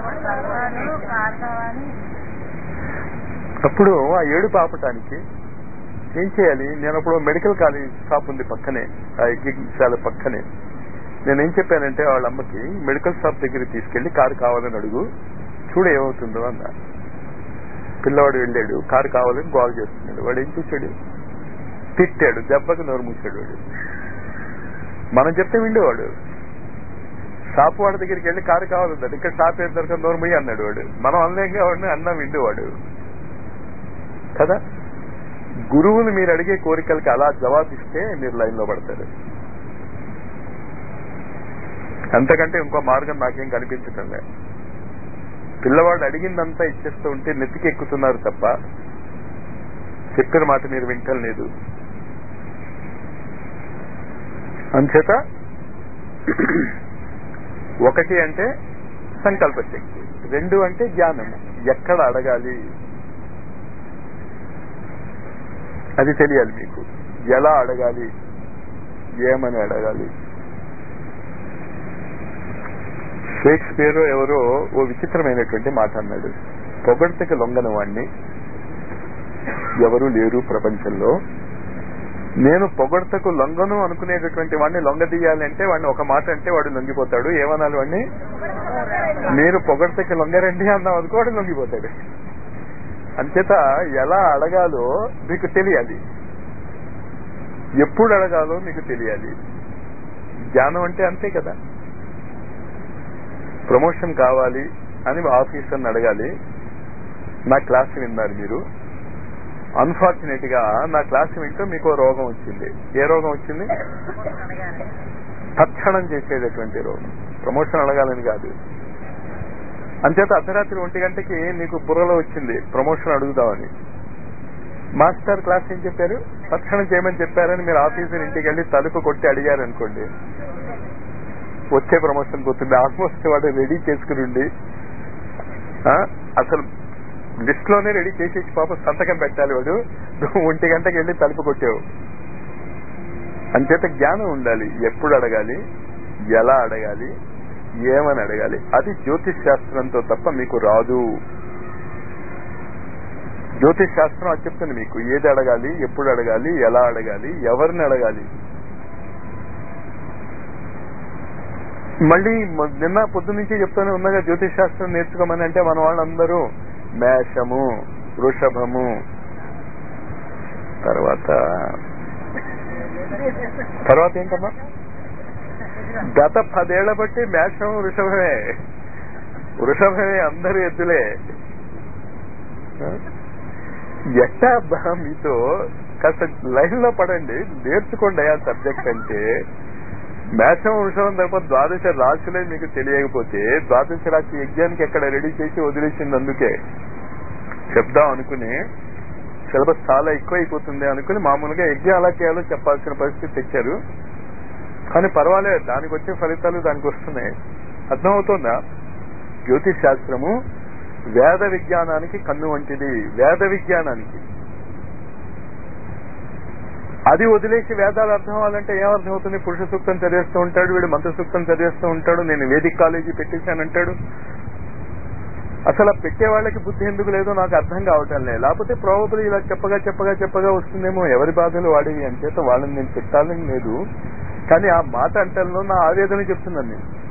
అప్పుడు ఆ ఏడు పాపటానికి ఏం చేయాలి నేను అప్పుడు మెడికల్ కాలేజ్ షాప్ ఉంది పక్కనే ఆ యజ్ఞశాల పక్కనే నేనేం చెప్పానంటే వాళ్ళ అమ్మకి మెడికల్ షాప్ దగ్గర తీసుకెళ్లి కారు కావాలని అడుగు చూడు ఏమవుతుందో అన్నా పిల్లవాడు వెళ్ళాడు కారు కావాలని గోల్ చేస్తున్నాడు వాడు ఏం చూశాడు తిట్టాడు దెబ్బకి నోరు మూసాడు వాడు మనం చెప్తే విండేవాడు షాప్ వాడి దగ్గరికి వెళ్ళి కారు కావాలన్నాడు ఇక్కడ షాప్ ఏం దొరకదు నోరు మూయి అన్నాడు వాడు మనం అనలేంగా వాడిని అన్నా విండేవాడు కదా గురువులు మీరు అడిగే కోరికలకి అలా జవాబిస్తే మీరు లైన్ లో పడతారు అంతకంటే ఇంకో మార్గం నాకేం కనిపించటం లేదు పిల్లవాడు అడిగిందంతా ఇచ్చేస్తూ ఉంటే నెత్తికి ఎక్కుతున్నారు తప్ప చెప్పిన మాట మీరు వింటం లేదు అంచేత ఒకటి అంటే సంకల్ప శక్తి రెండు అంటే జ్ఞానం ఎక్కడ అడగాలి అది తెలియాలి మీకు ఎలా అడగాలి ఏమని అడగాలి షేక్స్పియర్ ఎవరో ఓ విచిత్రమైనటువంటి మాట అన్నాడు పొగడ్తకి లొంగని వాణ్ణి ఎవరు లేరు ప్రపంచంలో నేను పొగడ్తకు లొంగను అనుకునేటటువంటి వాడిని లొంగదీయాలంటే వాడిని ఒక మాట అంటే వాడు లొంగిపోతాడు ఏమనాలి వాడిని మీరు పొగడ్తకి లొంగరండి అన్నాం అనుకో వాడు లొంగిపోతాడు అంచేత ఎలా అడగాలో మీకు తెలియాలి ఎప్పుడు అడగాలో మీకు తెలియాలి జ్ఞానం అంటే అంతే కదా ప్రమోషన్ కావాలి అని ఆఫీసర్ని అడగాలి నా క్లాస్ విన్నారు మీరు అన్ఫార్చునేట్ గా నా క్లాస్ వింటూ మీకు రోగం వచ్చింది ఏ రోగం వచ్చింది తక్షణం చేసేటటువంటి రోగం ప్రమోషన్ అడగాలని కాదు అంచేత అర్ధరాత్రి ఒంటి గంటకి నీకు బుర్రలో వచ్చింది ప్రమోషన్ అడుగుదామని మాస్టర్ క్లాస్ ఏం చెప్పారు తక్షణం చేయమని చెప్పారని మీరు ఆఫీసర్ ఇంటికి వెళ్ళి తలుపు కొట్టి అడిగారు అనుకోండి వచ్చే ప్రమోషన్ పోతుంది ఆల్మోస్ట్ వాడు రెడీ చేసుకుని ఉండి ఆ, అసలు లిస్ట్ లోనే రెడీ చేసేసి పాప సంతకం పెట్టాలి వాడు నువ్వు ఒంటి గంటకి వెళ్ళి తలుపు కొట్టావు అంచేత జ్ఞానం ఉండాలి ఎప్పుడు అడగాలి ఎలా అడగాలి ఏమని అడగాలి అది జ్యోతిష్ శాస్త్రంతో తప్ప మీకు రాదు జ్యోతిష్ శాస్త్రం అది చెప్తుంది మీకు ఏది అడగాలి ఎప్పుడు అడగాలి ఎలా అడగాలి ఎవరిని అడగాలి మళ్ళీ మ- నిన్న పొద్దు నుంచి చెప్తూనే ఉన్నగా జ్యోతిష్ శాస్త్రం నేర్చుకోమని అంటే మన వాళ్ళందరూ మేషము వృషభము తర్వాత తర్వాత ఏంటమ్మా గత పదేళ్ల బట్టి మేషం వృషభమే వృషభమే అందరు ఎద్దులే ఆ? ఎట్టా అబ్బా మీతో కాస్త లైన్ లో పడండి నేర్చుకోండి ఆ సబ్జెక్ట్ అంటే మేషం వృషభం తప్ప ద్వాదశ రాశులే మీకు తెలియకపోతే ద్వాదశ రాశి యజ్ఞానికి ఎక్కడ రెడీ చేసి వదిలేసింది అందుకే చెప్దాం అనుకుని సిలబస్ చాలా ఎక్కువ అయిపోతుంది అనుకుని మామూలుగా యజ్ఞం అలా చేయాలో చెప్పాల్సిన పరిస్థితి తెచ్చారు కానీ పర్వాలేదు దానికి వచ్చే ఫలితాలు దానికి వస్తున్నాయి అర్థమవుతుందా జ్యోతిష్ శాస్త్రము వేద విజ్ఞానానికి కన్ను వంటిది వేద విజ్ఞానానికి అది వదిలేసి వేదాలు అర్థం అవ్వాలంటే ఏమర్థం అవుతుంది పురుష సూక్తం చదివేస్తూ ఉంటాడు వీడు మంత్ర సూక్తం చదివేస్తూ ఉంటాడు నేను వేదిక కాలేజీ పెట్టేశానంటాడు అసలు ఆ పెట్టే వాళ్ళకి బుద్ధి ఎందుకు లేదో నాకు అర్థం కావటం లేదు లేకపోతే ప్రాబబుల్ ఇలా చెప్పగా చెప్పగా చెప్పగా వస్తుందేమో ఎవరి బాధలు వాడేవి అంచేత వాళ్ళని నేను పెట్టాలని లేదు కానీ ఆ మాట అంటల్లో నా ఆవేదన చెప్తున్నాను నేను